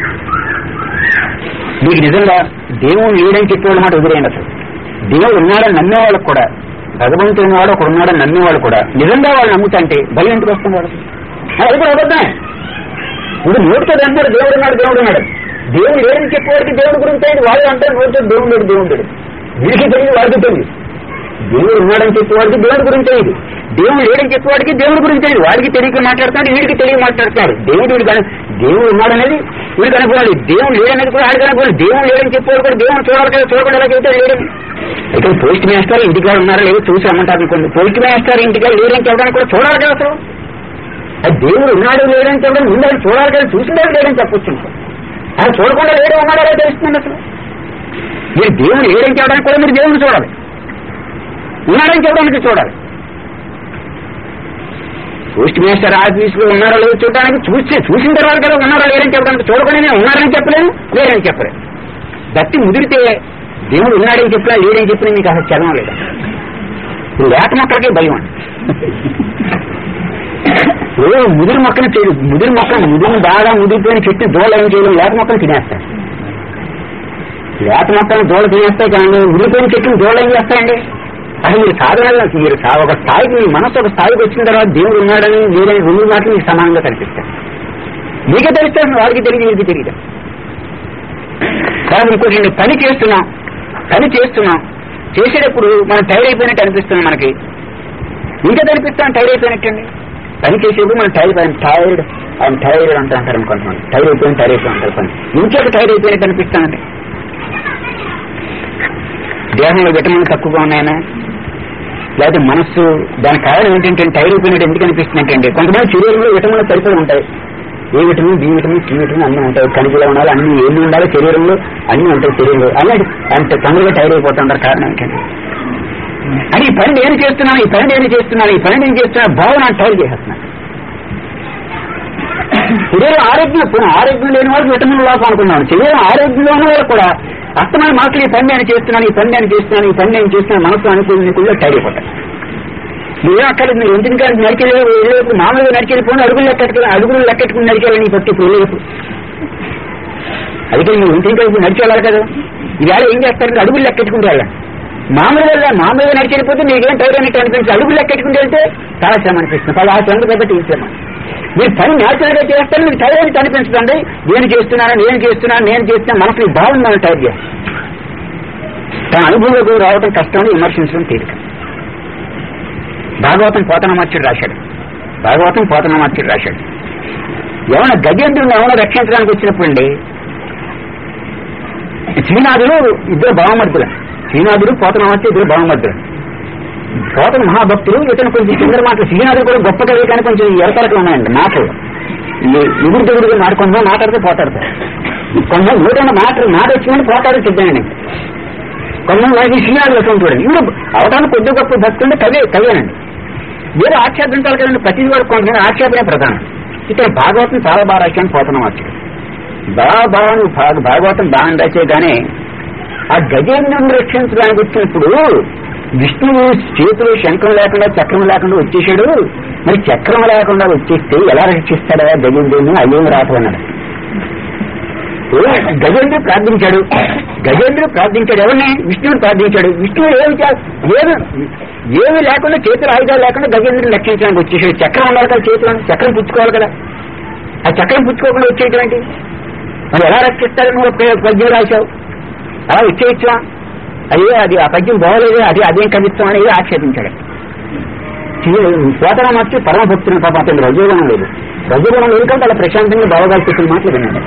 మీకు నిజంగా దేవుడు లేడని చెప్పేవాళ్ళ మాట వదిలేయండి అసలు దేవుడు ఉన్నాడని నమ్మేవాళ్ళకు కూడా భగవంతుడు ఉన్నాడు ఒకడు ఉన్నాడని నమ్మేవాళ్ళు కూడా నిజంగా వాళ్ళు నమ్ముతంటే భయం ఎందుకు వస్తుంది వాళ్ళకి అది కూడా అబద్ధమే ఇప్పుడు నోటితో అంటారు దేవుడు ఉన్నాడు దేవుడు ఉన్నాడు దేవుడు లేడని చెప్పేవాడికి దేవుడి గురించి అయితే వాళ్ళు అంటారు నోటితో దేవుడు లేడు దేవుడు లేడు వీడికి తెలియదు వాడికి తెలియదు దేవుడు ఉన్నాడని చెప్పేవాడికి దేవుడి గురించి తెలియదు దేవుడు లేడని చెప్పేవాడికి దేవుడి గురించి తెలియదు వాడికి తెలియక మాట్లాడుతున్నాడు వీడికి తెలియ మాట్లాడుతున్నాడు దేవుడు వీడు కను దేవుడు ఉన్నాడనేది వీడికి అనుకోవాలి దేవుడు లేడనేది కూడా ఆడికి అనుకోవాలి దేవుడు లేడని చెప్పేవాడు కూడా దేవుడు చూడాలి కదా చూడకుండా ఎలా చెబుతాడు లేడని అయితే పోస్ట్ మాస్టర్ ఇంటికాడ ఉన్నారా లేదో చూసి రమ్మంటారు అనుకోండి పోస్ట్ మాస్టర్ ఇంటికాడ లేడని చెప్పడానికి కూడా చూడాలి కదా అసలు అది దేవుడు ఉన్నాడు లేడని చెప్పడం ముందు ఆయన చూడాలి కదా చూసిందే లేడని చెప్పొచ్చు ఆయన చూడకుండా లేడే ఉన్నాడో లేదో తెలుస్తుంది అసలు మీరు దేవుడు లేడని చెప్పడానికి కూడా మీరు దేవుడిని చూడాలి ఉన్నాడని చెప్పడానికి చూడాలి పోస్ట్ మాస్టర్ ఆఫీస్ లో ఉన్నారో లేదో చూడడానికి చూసి చూసిన తర్వాత కదా ఉన్నారో లేదని చెప్పడానికి చూడకుండా నేను ఉన్నారని చెప్పలేను లేదని చెప్పలేను భక్తి ముదిరితే దేవుడు ఉన్నాడని చెప్పినా లేడని చెప్పినా మీకు అసలు చదవం లేదు లేత మొక్కలకే భయం అండి ఇప్పుడు ముదిరి మొక్కను చేయదు ముదిరి మొక్కను ముదిరిని బాగా ముదిరిపోయిన చెట్టు దోళ ఏం చేయడం లేత మొక్కను తినేస్తాయి లేత మొక్కలను దోళ తినేస్తాయి కానీ ముదిరిపోయిన చెట్టును దోళ ఏం చేస్తాయండి అసలు మీరు సాధన మీరు సా- ఒక స్థాయికి మీ మనసు ఒక స్థాయికి వచ్చిన తర్వాత దేవుడు ఉన్నాడని లేదని రెండు మాటలు మీకు సమానంగా కనిపిస్తాయి మీకే తెలుస్తుంది వాళ్ళకి తెలియదు వీరికి తెలియదు కానీ ఇంకోటి నేను పని చేస్తున్నాం పని చేస్తున్నాం చేసేటప్పుడు మనం టైర్ అయిపోయినట్టు అనిపిస్తుంది మనకి ఇంకా కనిపిస్తాం టైర్ అయిపోయినట్టండి పని చేసేప్పుడు మనం టైర్ టైర్డ్ ఆయన టైర్డ్ అంటూ అంటారు అనుకుంటున్నాను టైర్ అయిపోయిన టైర్ అయిపోయి అంటారు పని ఇంకొక టైర్ అయిపోయినట్టు అనిపిస్తానండి దేహంలో విటమిన్ తక్కువగా ఉన్నాయనా లేకపోతే మనస్సు దాని కారణం ఏంటంటే టైర్ అయిపోయినట్టు ఎందుకు అనిపిస్తుంది అంటే కొంతమంది శరీరంలో విటమిన్లు సరిపోయి ఉంటాయి A vitamin B vitamin C vitamin అన్ని ఉంటాయి కణికలు ఉండాలి అన్ని ఏమి ఉండాలి శరీరంలో అన్ని ఉంటాయి శరీరంలో అలాంటి అంత తొందరగా టైర్ అయిపోతుంటారు కారణం ఏంటంటే అని ఈ పని నేను చేస్తున్నాను ఈ పని నేను చేస్తున్నాను ఈ పని నేను చేస్తున్నా భావన టైర్ చేసేస్తున్నాను శరీరం ఆరోగ్యం ఇప్పుడు ఆరోగ్యం లేని వాళ్ళకి విటమిన్ లోపం అనుకున్నాను శరీరం ఆరోగ్యంలో ఉన్న వాళ్ళు కూడా అస్తమైన మాటలు ఈ పని నేను చేస్తున్నాను ఈ పని నేను చేస్తున్నాను ఈ పని నేను చేస్తున్నాను మనసు అనుకూలంగా టైర్ అయిపోతాయి మీరు అక్కడ మీరు ఇంటిని కానీ నరికెళ్ళి వెళ్ళేప్పుడు మామూలుగా నరికెళ్ళిపోయిన అడుగులు లెక్కెట్టుకుని అడుగులు లెక్కెట్టుకుని నరికెళ్ళని ఈ పట్టి ఇప్పుడు వెళ్ళేప్పుడు అందుకే మీరు ఇంటిని కలిసి నడిచి వెళ్ళాలి కదా ఈవేళ ఏం చేస్తారంటే అడుగులు లెక్కెట్టుకుంటూ వెళ్ళండి మామూలుగా మామూలుగా నడిచెళ్ళిపోతే మీకేం టైర్ అన్నట్టు అనిపించి అడుగులు లెక్కెట్టుకుంటూ వెళ్తే చాలా శ్రమ అనిపిస్తుంది పది ఆ శ్రమ కాబట్టి ఈ శ్రమ మీరు పని న్యాచురల్ గా చేస్తారు మీకు టైర్ అనేది అనిపించదండి నేను చేస్తున్నాను నేను చేస్తున్నాను నేను చేస్తున్నాను మనసు ఈ భావన మనం టైర్ చేస్తాం తన అనుభవంలోకి రావడం కష్టం విమర్శించడం తేలిక భాగవతం పోతనమార్చుడు రాశాడు భాగవతం పోతనమార్చుడు రాశాడు ఏమైనా గజేంద్రుని ఏమైనా రక్షించడానికి వచ్చినప్పుడు అండి శ్రీనాథుడు ఇద్దరు భావమర్దులు శ్రీనాథుడు పోతనమార్చి ఇద్దరు భావమర్దులు పోతన మహాభక్తులు ఇతను కొంచెం కింద మాటలు శ్రీనాథుడు కూడా గొప్ప కవి కానీ కొంచెం ఎరతలకు ఉన్నాయండి మాటలు ఎదురు దగ్గర మాట కొంచెం మాట్లాడితే పోతాడతారు కొంచెం నూట మాటలు మాట వచ్చిందని పోతాడు సిద్ధండి కొంచెం వాడికి శ్రీనాథుడు అటువంటి చూడండి ఇప్పుడు అవటానికి కొద్ది గొప్ప భక్తుంటే కవే కవేనండి వేరే ఆక్షేపించాలి కదండి ప్రతి వాడు కొంతమంది ఆక్షేపనే ప్రధానం ఇక్కడ భాగవతం చాలా బాగా రాశాను పోతున్నాం వచ్చాడు బాగా బాగా నువ్వు భాగ- భాగవతం బాగా రాసే కానీ ఆ గజేంద్రుని రక్షించడానికి వచ్చినప్పుడు విష్ణువు చేతులు శంఖం లేకుండా చక్రం లేకుండా వచ్చేసాడు మరి చక్రం లేకుండా వచ్చేస్తే ఎలా రక్షిస్తాడా గజేంద్రుని అయ్యేం రాటమన్నాడు గజేంద్రుడు ప్రార్థించాడు గజేంద్రుడు ప్రార్థించాడు ఎవరిని విష్ణువుని ప్రార్థించాడు విష్ణువు ఏమి చే- ఏమి ఏమి లేకుండా చేతులు ఆయుధాలు లేకుండా గజేంద్రుని రక్షించడానికి వచ్చేసాడు చక్రం ఉండాలి కదా చేతిలో చక్రం పుచ్చుకోవాలి కదా ఆ చక్రం పుచ్చుకోకుండా వచ్చేటువంటి మరి ఎలా రక్షిస్తాడు నువ్వు ఒక పద్యం రాశావు అలా ఇచ్చేయచ్చా అయ్యే అది ఆ పద్యం బాగోలేదు అది అదేం కవిత్వం అనేది ఆక్షేపించాడు పోతన వచ్చి పరమ భక్తుని పాప అతను రజోగుణం లేదు రజోగుణం లేదు కాబట్టి అలా ప్రశాంతంగా బావగాలు చెప్పిన మాటలు విన్నాడు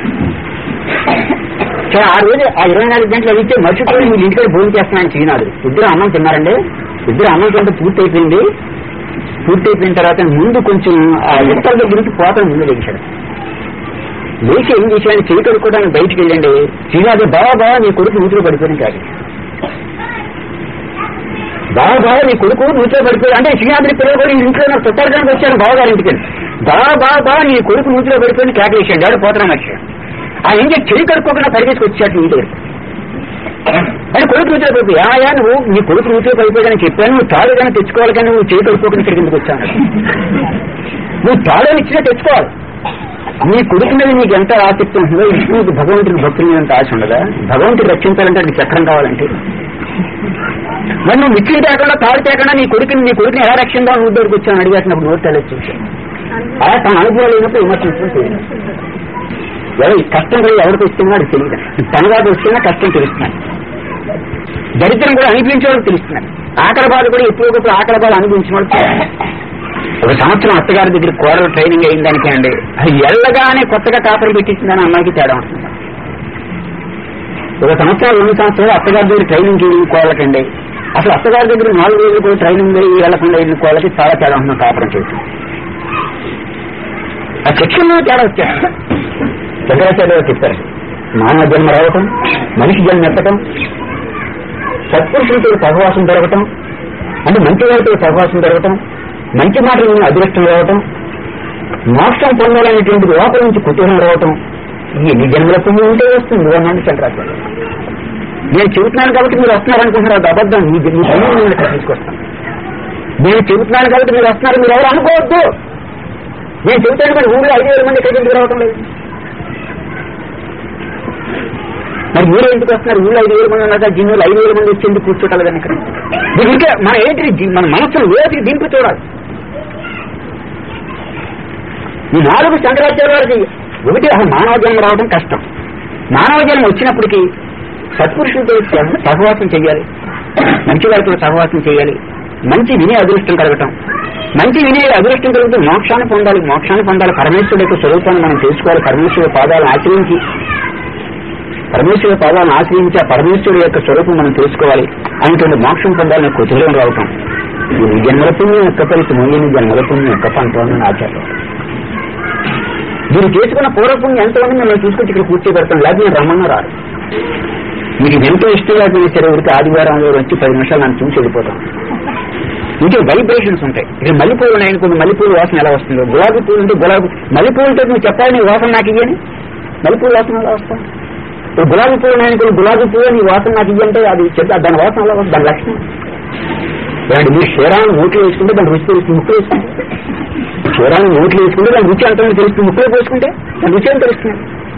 సరే ఆ రోజు ఆ ఇరవై నాలుగు గంటలు అడిగితే మర్చిపోయి మీరు ఇంటికి భోజనం చేస్తున్నాను చీనాడు ఇద్దరు అన్నం తిన్నారండి ఇద్దరు అన్నం తింటే పూర్తి అయిపోయింది పూర్తి అయిపోయిన తర్వాత ముందు కొంచెం ఆ ఇత్తల దగ్గరికి పోతన ముందు లేచాడు లేచి ఏం చేశాడు చెయ్యి కడుక్కోవడానికి బయటికి వెళ్ళండి చీనాడు బాగా బాగా నీ కొడుకు నూతిలో పడిపోయిన కాదు బాగా బాగా నీ కొడుకు నూతిలో పడిపోయి అంటే శ్రీనాథుడి పిల్లలు కూడా ఇంట్లో నాకు చుట్టాలడానికి వచ్చాను బావగారి ఇంటికి బాగా బాగా బాగా నీ కొడుకు నూతిలో పడిపోయి కేకలేసాడు ఆడు పోతన వచ్చాడు ఆ ఏం చేసి చెయ్యి కడుక్కోకుండా పరిగెత్తుకు వచ్చాడు నీ దగ్గర అని కొడుకు నూతిలో పడిపోయి ఆయా నువ్వు నీ కొడుకు నూతిలో పడిపోయాదని చెప్పాను నువ్వు తాడు కానీ తెచ్చుకోవాలి కానీ నువ్వు చెయ్యి కడుక్కోకుండా ఇక్కడికి ఎందుకు వచ్చాను నువ్వు తాడు ఇచ్చినా తెచ్చుకోవాలి నీ కొడుకు మీద నీకు ఎంత ఆసక్తి ఉంటుందో నీకు భగవంతుడి భక్తుల మీద ఎంత ఆశ ఉండదా భగవంతుడు రక్షించాలంటే అది చక్రం కావాలంటే మరి నువ్వు మిక్కిలి తేకుండా తాడు తేకుండా నీ కొడుకుని నీ కొడుకుని ఎలా రక్షిందా నువ్వు దగ్గరికి వచ్చాను అడిగేసినప్పుడు నోరు తలెచ్చి అలా తన అనుభవం లేనప్పుడు విమర్శించడం తెలియదు ఎవరు ఈ కష్టం కూడా ఎవరికి వస్తుందో అది తెలియదు తనగా వస్తున్నా కష్టం తెలుస్తున్నాడు దరిద్రం కూడా అనిపించేవాడు తెలుస్తున్నాడు ఆకలి బాధ కూడా ఎప్పుడొకప్పుడు ఆకలి బాధ అనుభవించిన వాడు ఒక సంవత్సరం అత్తగారి దగ్గర కోడలు ట్రైనింగ్ అయిందానికి అండి అది ఎల్లగానే కొత్తగా కాపరి పెట్టించిందని అమ్మాయికి తేడా ఉంటుంది ఒక సంవత్సరం రెండు సంవత్సరాలు అత్తగారి దగ్గర ట్రైనింగ్ వెళ్ళిన కోళ్ళకండి అసలు అత్తగారి దగ్గర నాలుగు రోజులు కూడా ట్రైనింగ్ వెళ్లకుండా వెళ్ళిన కోళ్ళకి చాలా తేడా ఉంటుంది కాపురం చేసి ఆ శిక్షణలో తేడా వచ్చారు శంకరాచార్య చెప్పారు మానవ జన్మ రావటం మనిషి జన్మ ఎత్తటం సత్పురుషులతో సహవాసం జరగటం అంటే మంచి వారితో సహవాసం జరగటం మంచి మాటలు విని అదృష్టం రావటం మోక్షం పొందాలనేటువంటి లోపల నుంచి కుతూహలం రావటం ఎన్ని జన్మల పుణ్యం ఉంటే వస్తుంది అన్నాడు శంకరాచార్య నేను చెబుతున్నాను కాబట్టి మీరు వస్తున్నారు అనుకుంటున్నారు అది అబద్ధం మీ మీ పుణ్యం నేను ఇక్కడ తీసుకొస్తాను నేను చెబుతున్నాను కాబట్టి మీరు వస్తున్నారు మీరు ఎవరు అనుకోవద్దు నేను చెబుతాను కానీ ఊళ్ళో ఐదు వేల మంది ఎక్కడికి ఎందుకు రావటం లేదు మరి ఊళ్ళో ఎందుకు వస్తున్నారు ఊళ్ళో ఐదు వేల మంది ఉన్నాక జిన్నులు ఐదు వేల మంది వచ్చి ఎందుకు కూర్చోటాలి కానీ ఇక్కడ మీరు ఇంకా మన ఏంటి జీ- మన మనసును వేదికి దింపి చూడాలి ఈ నాలుగు శంకరాచార్య వారికి ఒకటి అసలు మానవ జన్మ రావడం కష్టం మానవ జన్మ వచ్చినప్పటికీ సత్పురుషులతో సహ- సహవాసం చేయాలి మంచి వారితో సహవాసం చేయాలి మంచి వినే అదృష్టం కలగటం మంచి వినే అదృష్టం కలిగితే మోక్షాన్ని పొందాలి మోక్షాన్ని పొందాలి పరమేశ్వరుడు యొక్క స్వరూపాన్ని మనం తెలుసుకోవాలి పరమేశ్వరుడు పాదాలను ఆశ్రయించి పరమేశ్వరుడు పాదాలను ఆశ్రయించి ఆ పరమేశ్వరుడు యొక్క స్వరూపం మనం తెలుసుకోవాలి అనేటువంటి మోక్షం పొందాలని కుతూహలం రావటం ఈ జన్మల పుణ్యం యొక్క ఫలితం ఈ జన్మల పుణ్యం యొక్క పంటని ఆచారం మీరు చేసుకున్న పూర్వపుణ్యం ఎంతో ఉంది మిమ్మల్ని చూసుకొచ్చి ఇక్కడ కూర్చోబెడతాం లేకపోతే నేను రమ్మన్నా రారు మీకు ఇది ఎంతో ఇష్టం లేకపోతే సరే ఊరికి ఆదివారం రోజు వచ్చి పది నిమిషాలు నన్ను చూసి వెళ్ళిపోతాం ఇంకే వైబ్రేషన్స్ ఉంటాయి ఇక్కడ మల్లెపూలు ఉన్నాయని కొన్ని మల్లెపూలు వాసన ఎలా వస్తుందో గులాబీ పూలు ఉంటే గులాబీ మల్లెపూలతో నువ్వు చెప్పాలి నీ వాసన నాకు ఇయ్యని మల్లెపూల వాసన ఎలా వస్తాయి ఇప్పుడు గులాబీ పూలు ఉన్నాయని కొన్ని గులాబీ పూలు నీ వాసన నాకు ఇయ్యంటే అది చెప్పి దాని వాసన ఎలా వస్తుంది దాని లక్షణం ఇలాంటి మీరు క్షీరాన్ని నోట్లో వేసుకుంటే దాని రుచి తెలుస్తుంది ముక్కులు వేసుకుంటే క్షీరాన్ని నోట్లో వేసుకుంటే దాని రుచి అంతా తెలుస్తుంది ముక్కులో పోసుకుంటే దాని రుచి ఏం తెలుస్తుంది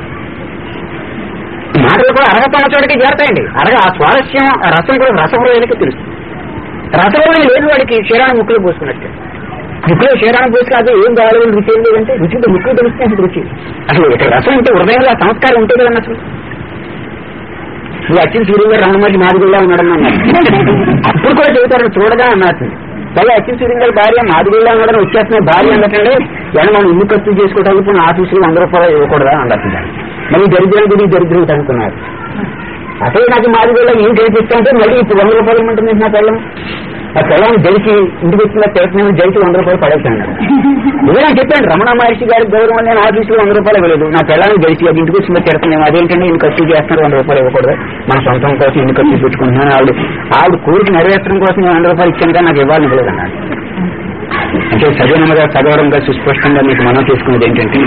మాటలు కూడా అరగతన్న చోటికి చేరతాయండి అరగ ఆ స్వారస్యం ఆ రసం కూడా రసహృదయానికి తెలుస్తుంది రసహృదయం లేని వాడికి క్షీరాన్ని ముక్కులో పోసుకున్నట్టు ముక్కులో క్షీరాన్ని పోసుకు అది ఏం కావాలి రుచి ఏం లేదంటే రుచి ముక్కులు తెలుస్తుంది అసలు రుచి అసలు ఇక్కడ రసం ఉంటే హృదయంలో ఆ సంస్కారం ఉంటే కదండి అసలు నువ్వు అచ్చిన సూర్యుడు గారు రంగమల్లి మాదిగుల్లా ఉన్నాడని అన్నారు అప్పుడు కూడా చెబుతారు చూడగా అన్నారు పైగా అచ్చిన సూర్యుడు గారి భార్య మాదిగుల్లా ఉన్నాడని వచ్చేస్తున్న భార్య అన్నట్టండి ఏమన్నా మనం ఇల్లు ఖర్చు చేసుకోవడానికి పోయిన ఆఫీసులో వంద రూపాయలు ఇవ్వకూడదా అన్నట్టు మళ్ళీ దరిద్రం గురి దరిద్రం అనుకున్నారు అసలు నాకు మాదిగుల్లా ఏం చేపిస్తుంటే మళ్ళీ ఇప్పుడు వంద రూపాయలు ఇమ్మంటుంది నా పిల్లం ఆ పిల్లని జరిచి ఇంటికి వచ్చిన ప్రయత్నం జరిచి వంద రూపాయలు పడేస్తాను ఇదే నేను చెప్పాను రమణ మహర్షి గారి గౌరవం నేను ఆఫీసులో వంద రూపాయలు ఇవ్వలేదు నా పిల్లని జరిచి అది ఇంటికి వచ్చిన తిడుతున్నాం అదేంటంటే ఇన్ని ఖర్చు చేస్తున్నారు వంద రూపాయలు ఇవ్వకూడదు మన సొంతం కోసం ఇన్ని ఖర్చు పెట్టుకుంటున్నాను ఆవిడ ఆవిడ కోరిక నెరవేర్చడం కోసం నేను వంద రూపాయలు ఇచ్చాను కానీ నాకు ఇవ్వాలని ఇవ్వలేదు అన్నాడు అంటే సజనంగా సగౌరవంగా సుస్పష్టంగా మీకు మనం చేసుకునేది ఏంటంటే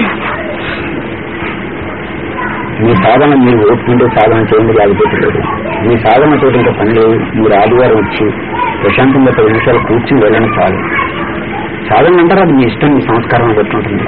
మీ సాధన మీరు ఓపుకుంటే సాధన చేయండి లేకపోతే లేదు మీ సాధన తోటి ఇంకా పని లేదు మీరు ఆదివారం వచ్చి ప్రశాంతంగా పది నిమిషాలు కూర్చుని వెళ్ళడం చాలు సాధన అంటారు అది మీ ఇష్టం మీ సంస్కారం పెట్టుకుంటుంది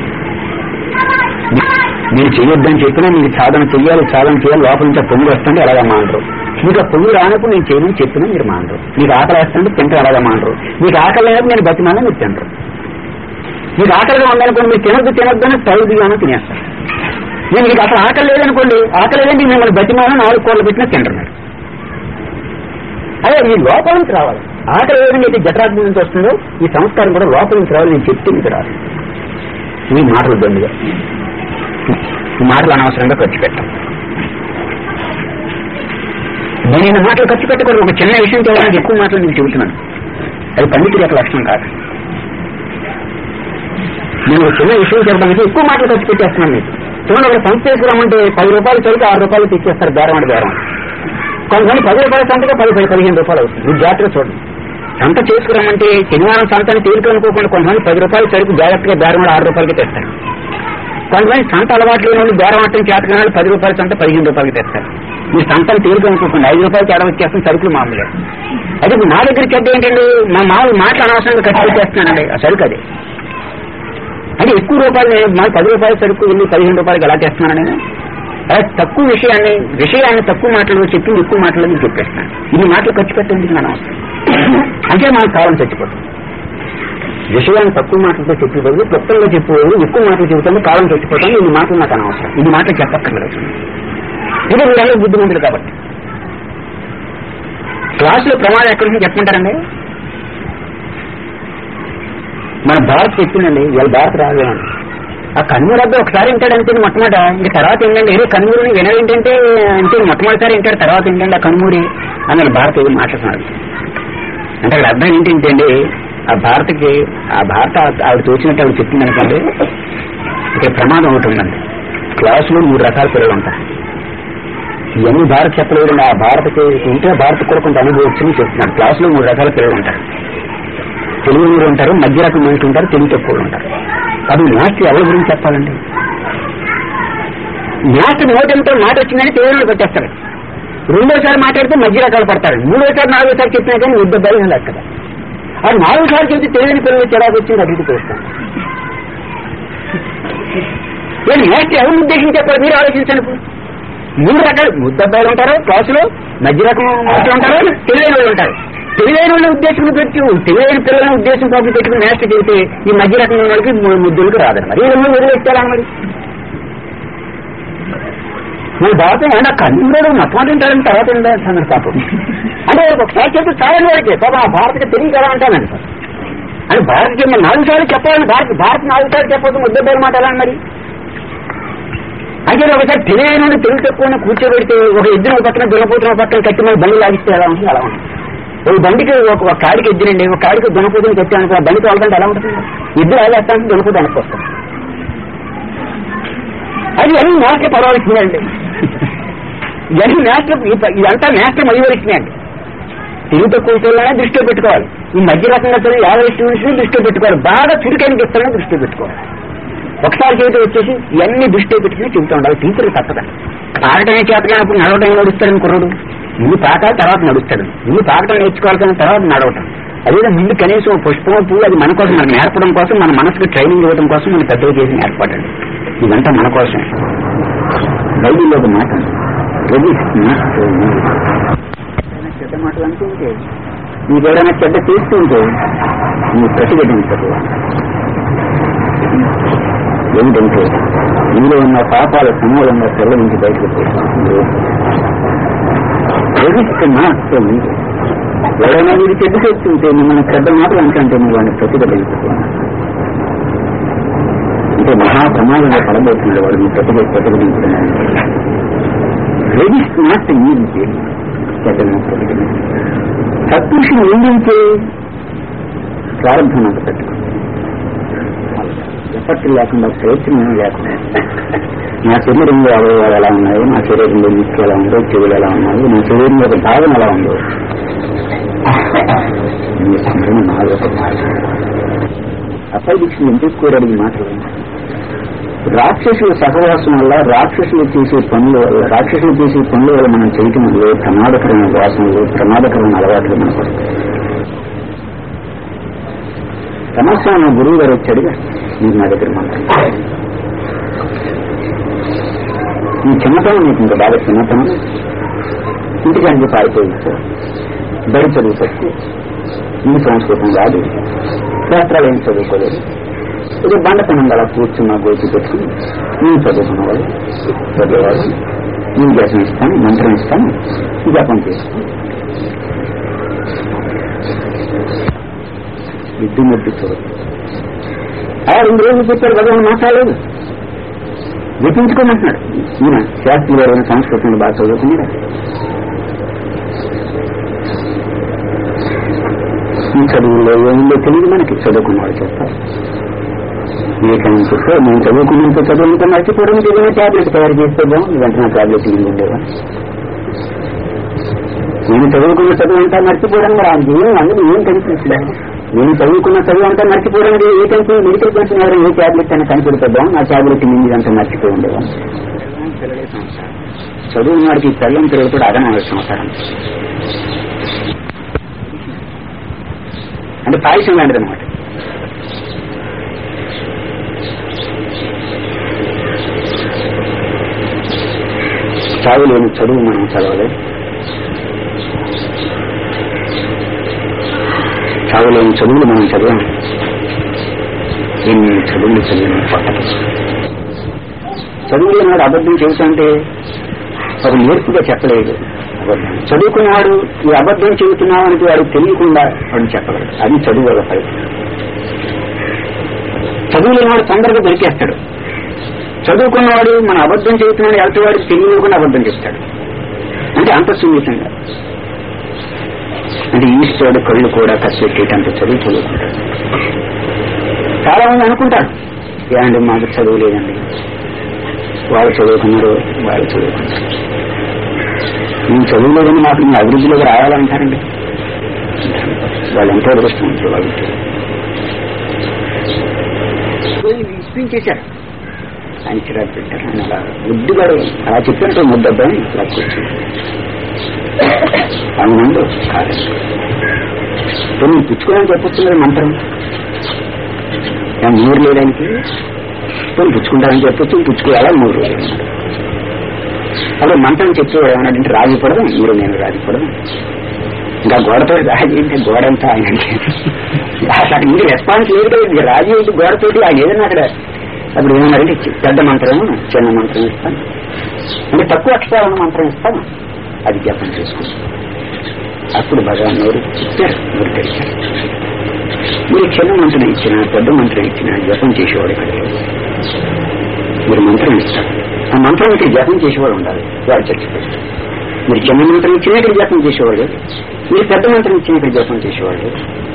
మీరు చేయొద్దని చెప్పినా మీరు సాధన చెయ్యాలి సాధన చేయాలి లోపల నుంచి ఆ పొంగు వస్తుంటే అలాగా మానరు మీకు ఆ పొంగు రానప్పుడు నేను చేయమని చెప్పినా మీరు మానరు మీకు ఆకలి వేస్తుంటే తింటే అలాగా మానరు మీకు ఆకలి లేనప్పుడు నేను బతిమాలని మీరు తినరు మీకు ఆకలిగా ఉందనుకోండి మీరు తినద్దు తినద్దు అని తగు దిగానో తినేస్తారు నేను మీకు అసలు ఆకలి లేదనుకోండి ఆకలి లేదంటే మిమ్మల్ని బతిమాల నాలుగు కోళ్ళు పెట్టినా తింటున్నారు అదే ఈ లోపల నుంచి రావాలి ఆకలి లేదని అయితే జఠరాగ్ని నుంచి వస్తుందో ఈ సంస్కారం కూడా లోపల నుంచి రావాలి నేను చెప్తే మీకు రాదు ఈ మాటలు దండిగా ఈ మాటలు అనవసరంగా ఖర్చు పెట్టాం నేను మాటలు ఖర్చు పెట్టకూడదు ఒక చిన్న విషయం చేయడానికి ఎక్కువ మాటలు నేను చెబుతున్నాను అది పండితుడి యొక్క లక్షణం కాదు నేను ఒక చిన్న విషయం చెప్పడానికి ఎక్కువ మాటలు ఖర్చు పెట్టేస్తున్నాను మీకు చూడండి ఒక సంస్థ తీసుకురామంటే పది రూపాయలు చదివితే ఆరు రూపాయలు తెచ్చేస్తారు బేరం అంటే బేరం కొంతమంది పది రూపాయల సంతగా పది పది పదిహేను రూపాయలు అవుతుంది మీరు జాగ్రత్తగా చూడండి సంత చేసుకురామంటే శనివారం సంతని తేలికనుకోకుండా కొంతమంది పది రూపాయలు సరుకు జాగ్రత్తగా బేరం ఆడు ఆరు రూపాయలకి తెస్తారు కొంతమంది సంత అలవాట్లు లేని వాళ్ళు బేరం ఆటం చేతకన వాళ్ళు పది రూపాయల సంత పదిహేను రూపాయలకి తెస్తారు మీరు సంతని తేలికనుకోకుండా ఐదు రూపాయలు తేడా వచ్చేస్తుంది సరుకులు మామూలుగా అదే ఇప్పుడు మా దగ్గర చెడ్డ ఏంటండి మా మామూలు మాటలు అనవసరంగా ఖర్చు పెట్టేస్తున్నానండి ఆ సరుకు అది అంటే ఎక్కువ రూపాయలు నేను మా పది రూపాయల సరుకు వెళ్ళి పదిహేను రూపాయలకి ఎలా చేస్తున్నాను నేను అలా తక్కువ విషయాన్ని విషయాన్ని తక్కువ మాటలు చెప్పి ఎక్కువ మాటలు మీకు చెప్పేస్తాను ఇన్ని మాటలు ఖర్చు పెట్టేందుకు మనం అంటే మనకు కావాలని చచ్చిపోతాం విషయాన్ని తక్కువ మాటలతో చెప్పే బదులు క్లుప్తంగా చెప్పేవాళ్ళు ఎక్కువ మాటలు చెబుతాను కావాలని చచ్చిపోతాను ఇన్ని మాటలు నాకు అనవసరం ఇన్ని మాటలు చెప్పక్కర్లేదు ఇదే మీరందరూ బుద్ధిమంతులు కాబట్టి క్లాసులో ప్రమాదం ఎక్కడి నుంచి చెప్పమంటారండి మన భారత్ చెప్పిందండి ఇవాళ భారత్ రాదు అని. ఆ కన్మూరు అబ్బాయి ఒకసారి వింటాడంటే మొట్టమొదట ఇంక తర్వాత ఏంటంటే ఏ కన్మూరిని వినడేంటంటే అంటే మొట్టమొదటిసారి వింటాడు తర్వాత ఏంటంటే ఆ కన్మూరి అని భారత ఏది మాట్లాడుతున్నాడు అంటే అక్కడ అర్థం ఏంటంటే ఆ భారత్కి ఆ భారత ఆవిడ తోచినట్టు ఆవిడ చెప్పింది అనుకోండి ఇక్కడ ప్రమాదం ఒకటి ఉందండి క్లాసులో మూడు రకాల పిల్లలు ఉంటారు ఇవన్నీ భారత్ చెప్పలేదు ఆ భారతకి ఉంటే భారత్ కూడా కొంత అనుభవం వచ్చింది చెప్తున్నాడు క్లాసులో మూడు రకాల పిల్లలు ఉంటారు తెలుగు మీరు ఉంటారు మధ్య రకం మనుషులు ఉంటారు తెలుగు తక్కువ ఉంటారు అది మ్యాథ్స్ ఎవరి గురించి చెప్పాలండి మ్యాథ్స్ నోటంతో మాట వచ్చిందని తెలుగులో పెట్టేస్తారు రెండోసారి మాట్లాడితే మధ్య రకాలు పడతారు మూడోసారి నాలుగోసారి చెప్పినా కానీ యుద్ధ బలం లెక్క ఆ నాలుగోసారి చెప్తే తెలియని పిల్లలు చెరాకు వచ్చింది అభివృద్ధి చేస్తాం నేను మ్యాథ్స్ ఎవరిని ఉద్దేశించి చెప్పాలి మీరు ఆలోచించండి ఇప్పుడు. మూడు రకాలు ముద్దబ్బాయిలు ఉంటారు క్లాసులో మధ్య రకం మనుషులు ఉంటారు తెలివైన వాళ్ళు ఉంటారు తెలివైన వాళ్ళ ఉద్దేశం పెట్టి తెలివైన పిల్లల ఉద్దేశం పాపం పెట్టుకుని నేస్ట్ చెబితే ఈ మధ్య రకం వాళ్ళకి ము- ముద్దులకు రాదని మరి వీళ్ళని వదిలేస్తారా మరి మన భారత ఆయన కన్నుడు మొత్తం తింటాడని తర్వాత తింటాడు పాపం అంటే ఒకసారి చెప్తే చాలని వాడికి పాపం ఆ భారత్కి తెలియదు కదా అంటానండి అని భారత్కి మరి నాలుగు సార్లు చెప్పాలని భారత్ భారత్ నాలుగు సార్లు చెప్పదు ముద్దబ్బాయిల మాట ఎలా మరి అంటే ఒకసారి తెలియని నుండి తెలుగు తక్కువ కూర్చోబెడితే ఒక ఎద్దున ఒక పక్కన దున్నపోతున్న ఒక పక్కన కట్టి మన బండి లాగిస్తే ఎలా ఉంటుంది అలా ఉంటుంది ఒక బండికి ఒక ఒక కాడికి ఎద్దునండి ఒక కాడికి దున్నపోతుని కట్టి అనుకో ఆ బండికి వాళ్ళకంటే ఎలా ఉంటుంది ఎద్దు లాగేస్తానికి దున్నపోతు అనుకొస్తాం అది అన్ని నేస్టర్ పడవలసిందండి ఇవన్నీ నేస్టర్ ఇదంతా నేస్టర్ మధ్యవలసిందండి తెలుగు తక్కువ పిల్లలనే దృష్టిలో పెట్టుకోవాలి ఈ మధ్య రకంగా పిల్లలు యాభై స్టూడెంట్స్ దృష్టిలో పెట్టుకోవాలి బాగా చురుకైన ఇస్తారని దృష్టిలో పెట్టుకోవాలి ఒకసారి చేతి వచ్చేసి ఇవన్నీ దృష్టిలో పెట్టుకుని చెబుతూ ఉండాలి టీచర్ తప్పదండి పాకటమే చేతకానప్పుడు నడవటం నడుస్తాడని కుర్రడు ముందు పాకాలి తర్వాత నడుస్తాడు ముందు పాకటం నేర్చుకోవాలి కానీ తర్వాత నడవటం అదేదో ముందు కనీసం ఓ పుష్పం పువ్వు అది మన కోసం మనం నేర్పడం కోసం మన మనసుకు ట్రైనింగ్ ఇవ్వడం కోసం మనం పెద్దగా చేసిన ఏర్పాటండి ఇదంతా మన కోసం బైబిల్లో ఒక మాట ఉంది. రవి మాస్టర్ నీవు. ఏదైనా చెడ్డ మాటలు అంటూ ఉంటే నీకు ఎవరైనా చెడ్డ చేస్తూ ఉంటే నీ ప్రతిఘటించదు ఏమిటంటే నీలో ఉన్న పాపాల సమూలంగా తెల్ల నుంచి బయటకు పోతుంది మాత్రం నీవు ఎవరైనా వీడు చెడ్డ చేస్తుంటే మిమ్మల్ని చెడ్డ మాటలు అంటే నువ్వు వాడిని ప్రతిఘటించుకున్నాను అంటే మహా ప్రమాదంలో పడబోతున్నాడు వాడు మీ ప్రతిభ ప్రతిఘటించడం రెజిస్ట్ నాట్ నిందించే చెడ్డను ప్రతిఘటించి సత్పురుషుని నిందించే ప్రారంభం నాకు పెట్టుకో ఎఫర్ట్ లేకుండా ప్రయత్నం లేకుండా నా శరీరంలో అవయవాలు ఎలా ఉన్నాయో నా శరీరంలో ముక్కు ఎలా ఉందో చెవులు ఎలా ఉన్నాయో నా శరీరంలో ఒక భాగం ఎలా ఉందో నీ స్మరణ నాలుగు అపైదీక్షలు ఎందుకు కోరడిగి మాటలు రాక్షసుల సహవాసం వల్ల రాక్షసులు చేసే పనుల వల్ల రాక్షసులు చేసే పనుల వల్ల మనం చేయటం వల్ల ప్రమాదకరమైన వాసనలు ప్రమాదకరమైన అలవాట్లు మనకు వస్తాయి. సమస్య నా గురువు గారు వచ్చాడుగా మీరు నా దగ్గర మాట్లాడారు ఈ చిన్నతనం నీకు ఇంకా బాగా చిన్నతనం ఇంటికానికి పారిపోయింది సార్ బడి చదువు తక్కువ ఈ సంస్కృతం రాదు శాస్త్రాలు ఏం చదువుకోలేదు ఇది బండతనం అలా కూర్చున్న గోచి పెట్టుకుని నేను చదువుకున్నవాడు చదివేవాడు నేను జపం ఇస్తాను మంత్రం ఇస్తాను జపం చేస్తాను ఇద్దు ముద్దు చూడదు ఆ రెండు రోజులు చెప్పారు భగవాన్ మాట్లాడలేదు జపించుకోమంటున్నాడు ఈయన శాస్త్రి గారు సంస్కృతంలో బాగా చదువుకున్నాడు ఈ చదువుల్లో ఏముందో తెలియదు మనకి చదువుకున్నవాడు చెప్తారు వివేకానంద చెప్పే నేను చదువుకున్నంత చదువులతో మర్చిపోవడం ఏదైనా ట్యాబ్లెట్ తయారు చేస్తే బాగుంది వెంటనే ట్యాబ్లెట్ ఇల్లు ఉండేవా నేను చదువుకున్న చదువు అంతా మర్చిపోవడం మరి ఆ ఏం అందులో ఏం కనిపించలే నేను చదువుకున్న చదువు అంతా మర్చిపోవడం అనేది ఏ కనిపి మెడికల్ కనిపిన ఎవరు ఏ ట్యాబ్లెట్ అని కనిపెడితే బాగుంది ఆ ట్యాబ్లెట్ మీద అంతా మర్చిపోయి ఉండేవా చదువు వాడికి పిల్లలు తిరుగుతాడు అదనం సంవత్సరం అంటే పాయసం లాంటిది అనమాట చావు లేని చదువు మనం చదవలేదు చావు లేని చదువులు మనం చదివాం ఎన్ని చదువులు చదివిన పట్టదు చదువులు నాడు అబద్ధం చెబుతుంటే ఒక నేర్పుగా చెప్పలేదు అబద్ధం చదువుకున్నవాడు ఈ అబద్ధం చెబుతున్నావు అనేది వాడు తెలియకుండా వాడు చెప్పగలడు అది చదువు వల్ల ఫలితం చదువులేనివాడు తొందరగా దొరికేస్తాడు చదువుకున్నవాడు మన అబద్ధం చెబుతున్నాడు ఎవరి వాడికి తెలియకుండా అబద్ధం చెప్తాడు అంటే అంత సున్నితంగా అంటే ఈశ్వరుడు కళ్ళు కూడా కసిపెట్టేటంత చదువు చదువుకుంటాడు చాలా మంది అనుకుంటారు ఏమండి మాకు చదువు లేదండి వాళ్ళు చదువుకున్నారు వాళ్ళు చదువుకున్నారు నేను చదువులేదని మాకు మీ అభివృద్ధిలోకి రావాలంటారండి వాళ్ళు ఎంతో అదృష్టం వాళ్ళు ఇప్పించేశారు ఆయన చిరాకు పెట్టారు ఆయన అలా ముద్దుగాడు అలా చెప్పినట్టు ముద్దబ్బాయి ఇలా కూర్చుంది అవునండు కాదు నేను పుచ్చుకోవాలని చెప్పొచ్చున్నది మంత్రం మూడు లేదానికి నేను పుచ్చుకుంటానని చెప్పొచ్చు పుచ్చుకోవాలా మూడు రోజులు అప్పుడు మంత్రం చెప్పి ఏమన్నాడంటే రాజీ పడదు మీరు నేను రాజీ పడదు ఇంకా గోడతో రాజీ అంటే గోడ అంతా ఆయన అక్కడ ఇంక రెస్పాన్స్ లేదు కదా ఇది రాజీ ఏంటి గోడతోటి ఆయన ఏదన్నా అక్కడ అప్పుడు ఏమన్నారంటే పెద్ద మంత్రం చిన్న మంత్రం ఇస్తాను అంటే తక్కువ అక్షరాలను మంత్రం ఇస్తాను అది జపం చేసుకుంటాం అప్పుడు భగవాన్ నోరు ఇచ్చారు నోరు తెరిచారు మీరు చిన్న మంత్రం ఇచ్చిన పెద్ద మంత్రం ఇచ్చిన జపం చేసేవాడు ఇక్కడ లేడు. మీరు మంత్రం ఇస్తారు ఆ మంత్రం ఇక్కడ జపం చేసేవాడు ఉండాలి వాడు చచ్చిపోతారు మీరు చిన్న మంత్రం ఇచ్చినా ఇక్కడ జపం చేసేవాడు మీరు పెద్ద మంత్రం ఇచ్చినా ఇక్కడ జపం చేసేవాడు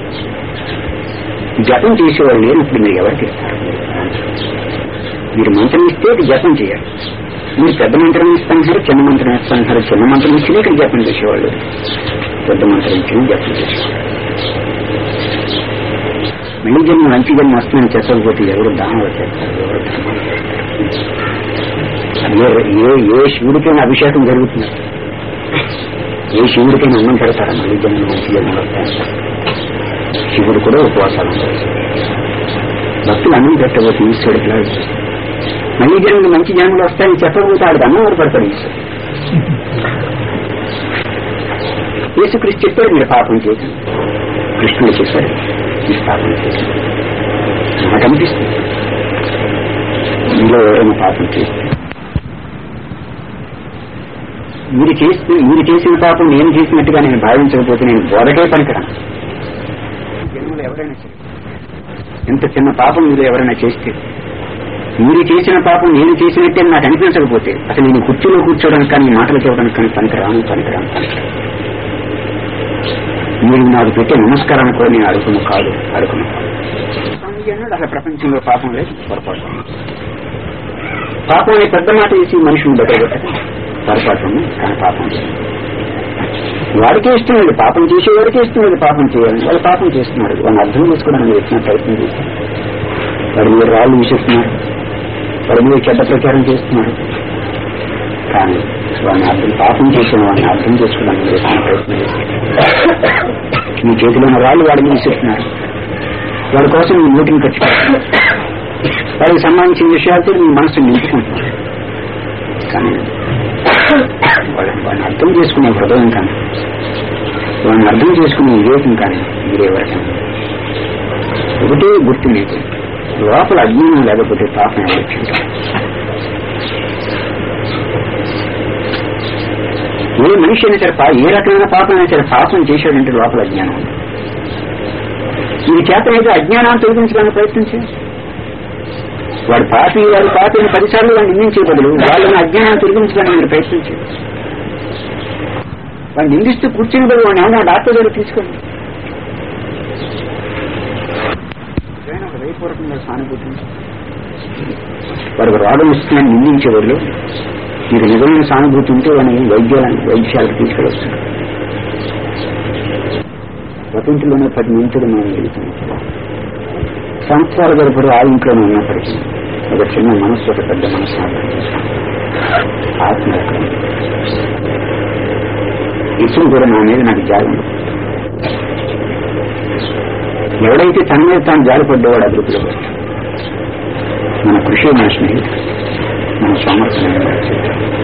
జపం చేసేవాడు లేనప్పుడు మీరు ఎవరికి ఇస్తారు మీరు మంత్రం ఇస్తే ఇది జపం చేయాలి మీరు పెద్ద మంత్రం ఇస్తాను సరే చిన్న మంత్రం ఇస్తాను సరే చిన్న మంత్రం ఇచ్చినా ఇక్కడ జపం చేసేవాళ్ళు పెద్ద మంత్రం ఇచ్చినా జపం చేసేవాళ్ళు మళ్ళీ జన్మ మంచి జన్మ వస్తుందని చెప్పకపోతే ఎవరు దానం చేస్తారు ఎవరు ధర్మాలు చేస్తారు ఏ ఏ ఏ శివుడికైనా అభిషేకం జరుగుతుంది ఏ శివుడికైనా అన్నం పెడతారా మళ్ళీ జన్మ మంచి జన్మలు వస్తాయంటారు శివుడు కూడా ఉపవాసాలు ఉంటారు భక్తులు అన్నం పెట్టబోతే ఈశ్వరుడికి లాగా చూస్తారు. మళ్ళీ జన్మలు మంచి జన్మలు వస్తాయని చెప్పకపోతే ఆడికి అన్నం ఎవరు పెడతాడు ఈశ్వరుడు యేసుక్రీస్తు చెప్పాడు మీరు పాపం చేశాను కృష్ణుడు చెప్పాడు మీరు పాపం చేశాను నాకు అనిపిస్తుంది మీలో ఎవరైనా పాపం చేస్తే మీరు చేస్తే మీరు చేసిన పాపం నేను చేసినట్టుగా నేను భావించకపోతే నేను బోధకే పనికిరాను జన్మలో ఎవరైనా సరే ఎంత చిన్న పాపం మీరు ఎవరైనా చేస్తే మీరు చేసిన పాపం నేను చేసినట్టే నాకు అనిపించకపోతే అసలు నేను కుర్చీలో కూర్చోవడానికి కానీ మాటలు చెప్పడానికి కానీ పనికిరాను పనికిరాను పనికిరాను మీరు నాకు పెట్టే నమస్కారాన్ని కూడా నేను అడుగును కాదు అడుగును కాదు స్వామీజీ అన్నాడు అసలు ప్రపంచంలో పాపం లేదు పొరపాటు ఉంది. పాపం అనే పెద్ద మాట వేసి మనుషుని బతకబెట్టదు పొరపాటు ఉంది కానీ పాపం లేదు వాడికే ఇష్టం లేదు పాపం చేసేవాడికే ఇష్టం లేదు పాపం చేయాలని వాళ్ళు పాపం చేస్తున్నాడు వాళ్ళని అర్థం చేసుకోవడానికి వచ్చిన ప్రయత్నం చేస్తారు వాడి మీద రాళ్ళు విసిస్తున్నారు వాడి మీద చెడ్డ ప్రచారం చేస్తున్నారు కానీ వాడిని అర్థం పాపం చేసిన వాడిని అర్థం చేసుకోవడానికి వచ్చిన ప్రయత్నం చేస్తారు మీ చేతిలో ఉన్న రాళ్ళు వాడి మీద విసిస్తున్నారు వాడి కోసం మీ మీటింగ్ ఖర్చు పెడుతున్నారు. వాడికి సంబంధించిన విషయాలతో మీ మనసు నింపుకుంటున్నారు కానీ వాళ్ళని వాడిని అర్థం చేసుకునే హృదయం కానీ వాడిని అర్థం చేసుకునే వివేకం కానీ మీరెవరికైనా ఒకటే గుర్తు మీకు లోపల అజ్ఞానం లేకపోతే పాపం ఎవరు ఏ మనిషి అయినా సరే పా- ఏ రకమైన పాపం అయినా సరే పాపం చేశాడంటే లోపల అజ్ఞానం ఉంది ఈ చేత అయితే అజ్ఞానాన్ని తొలగించడానికి ప్రయత్నించి వాడు పాపి వాడు పాపి అని పదిసార్లు వాడిని నిందించే బదులు వాళ్ళని అజ్ఞానాన్ని తొలగించడానికి మీరు ప్రయత్నించి వాడిని నిందిస్తూ కూర్చుని బదులు వాడిని ఏమన్నా డాక్టర్ దగ్గర తీసుకోండి ఏదైనా ఒక దయపూర్వకంగా సానుభూతి వాడికి రోగం వస్తుందని నిందించే బదులు మీకు నిజమైన సానుభూతి ఉంటే వాడిని వైద్యాలను వైద్యాలకు తీసుకెళ్ళవచ్చు ప్రపంచంలోనే పది మంతులు మనం వెళ్తున్నాం సంవత్సరాల గడపడు ఆ ఇంట్లోనే ఉన్నప్పటికీ ఒక చిన్న మనస్సు ఒక పెద్ద మనస్సు ఆత్మ యొక్క ఇప్పుడు కూడా నా మీద నాకు జాలి ఉంది. ఎవడైతే తన మీద తాను జాలిపడ్డేవాడు అభివృద్ధిలో వస్తాడు మన కృషి మన స్నేహితుడు మన సామర్థ్యం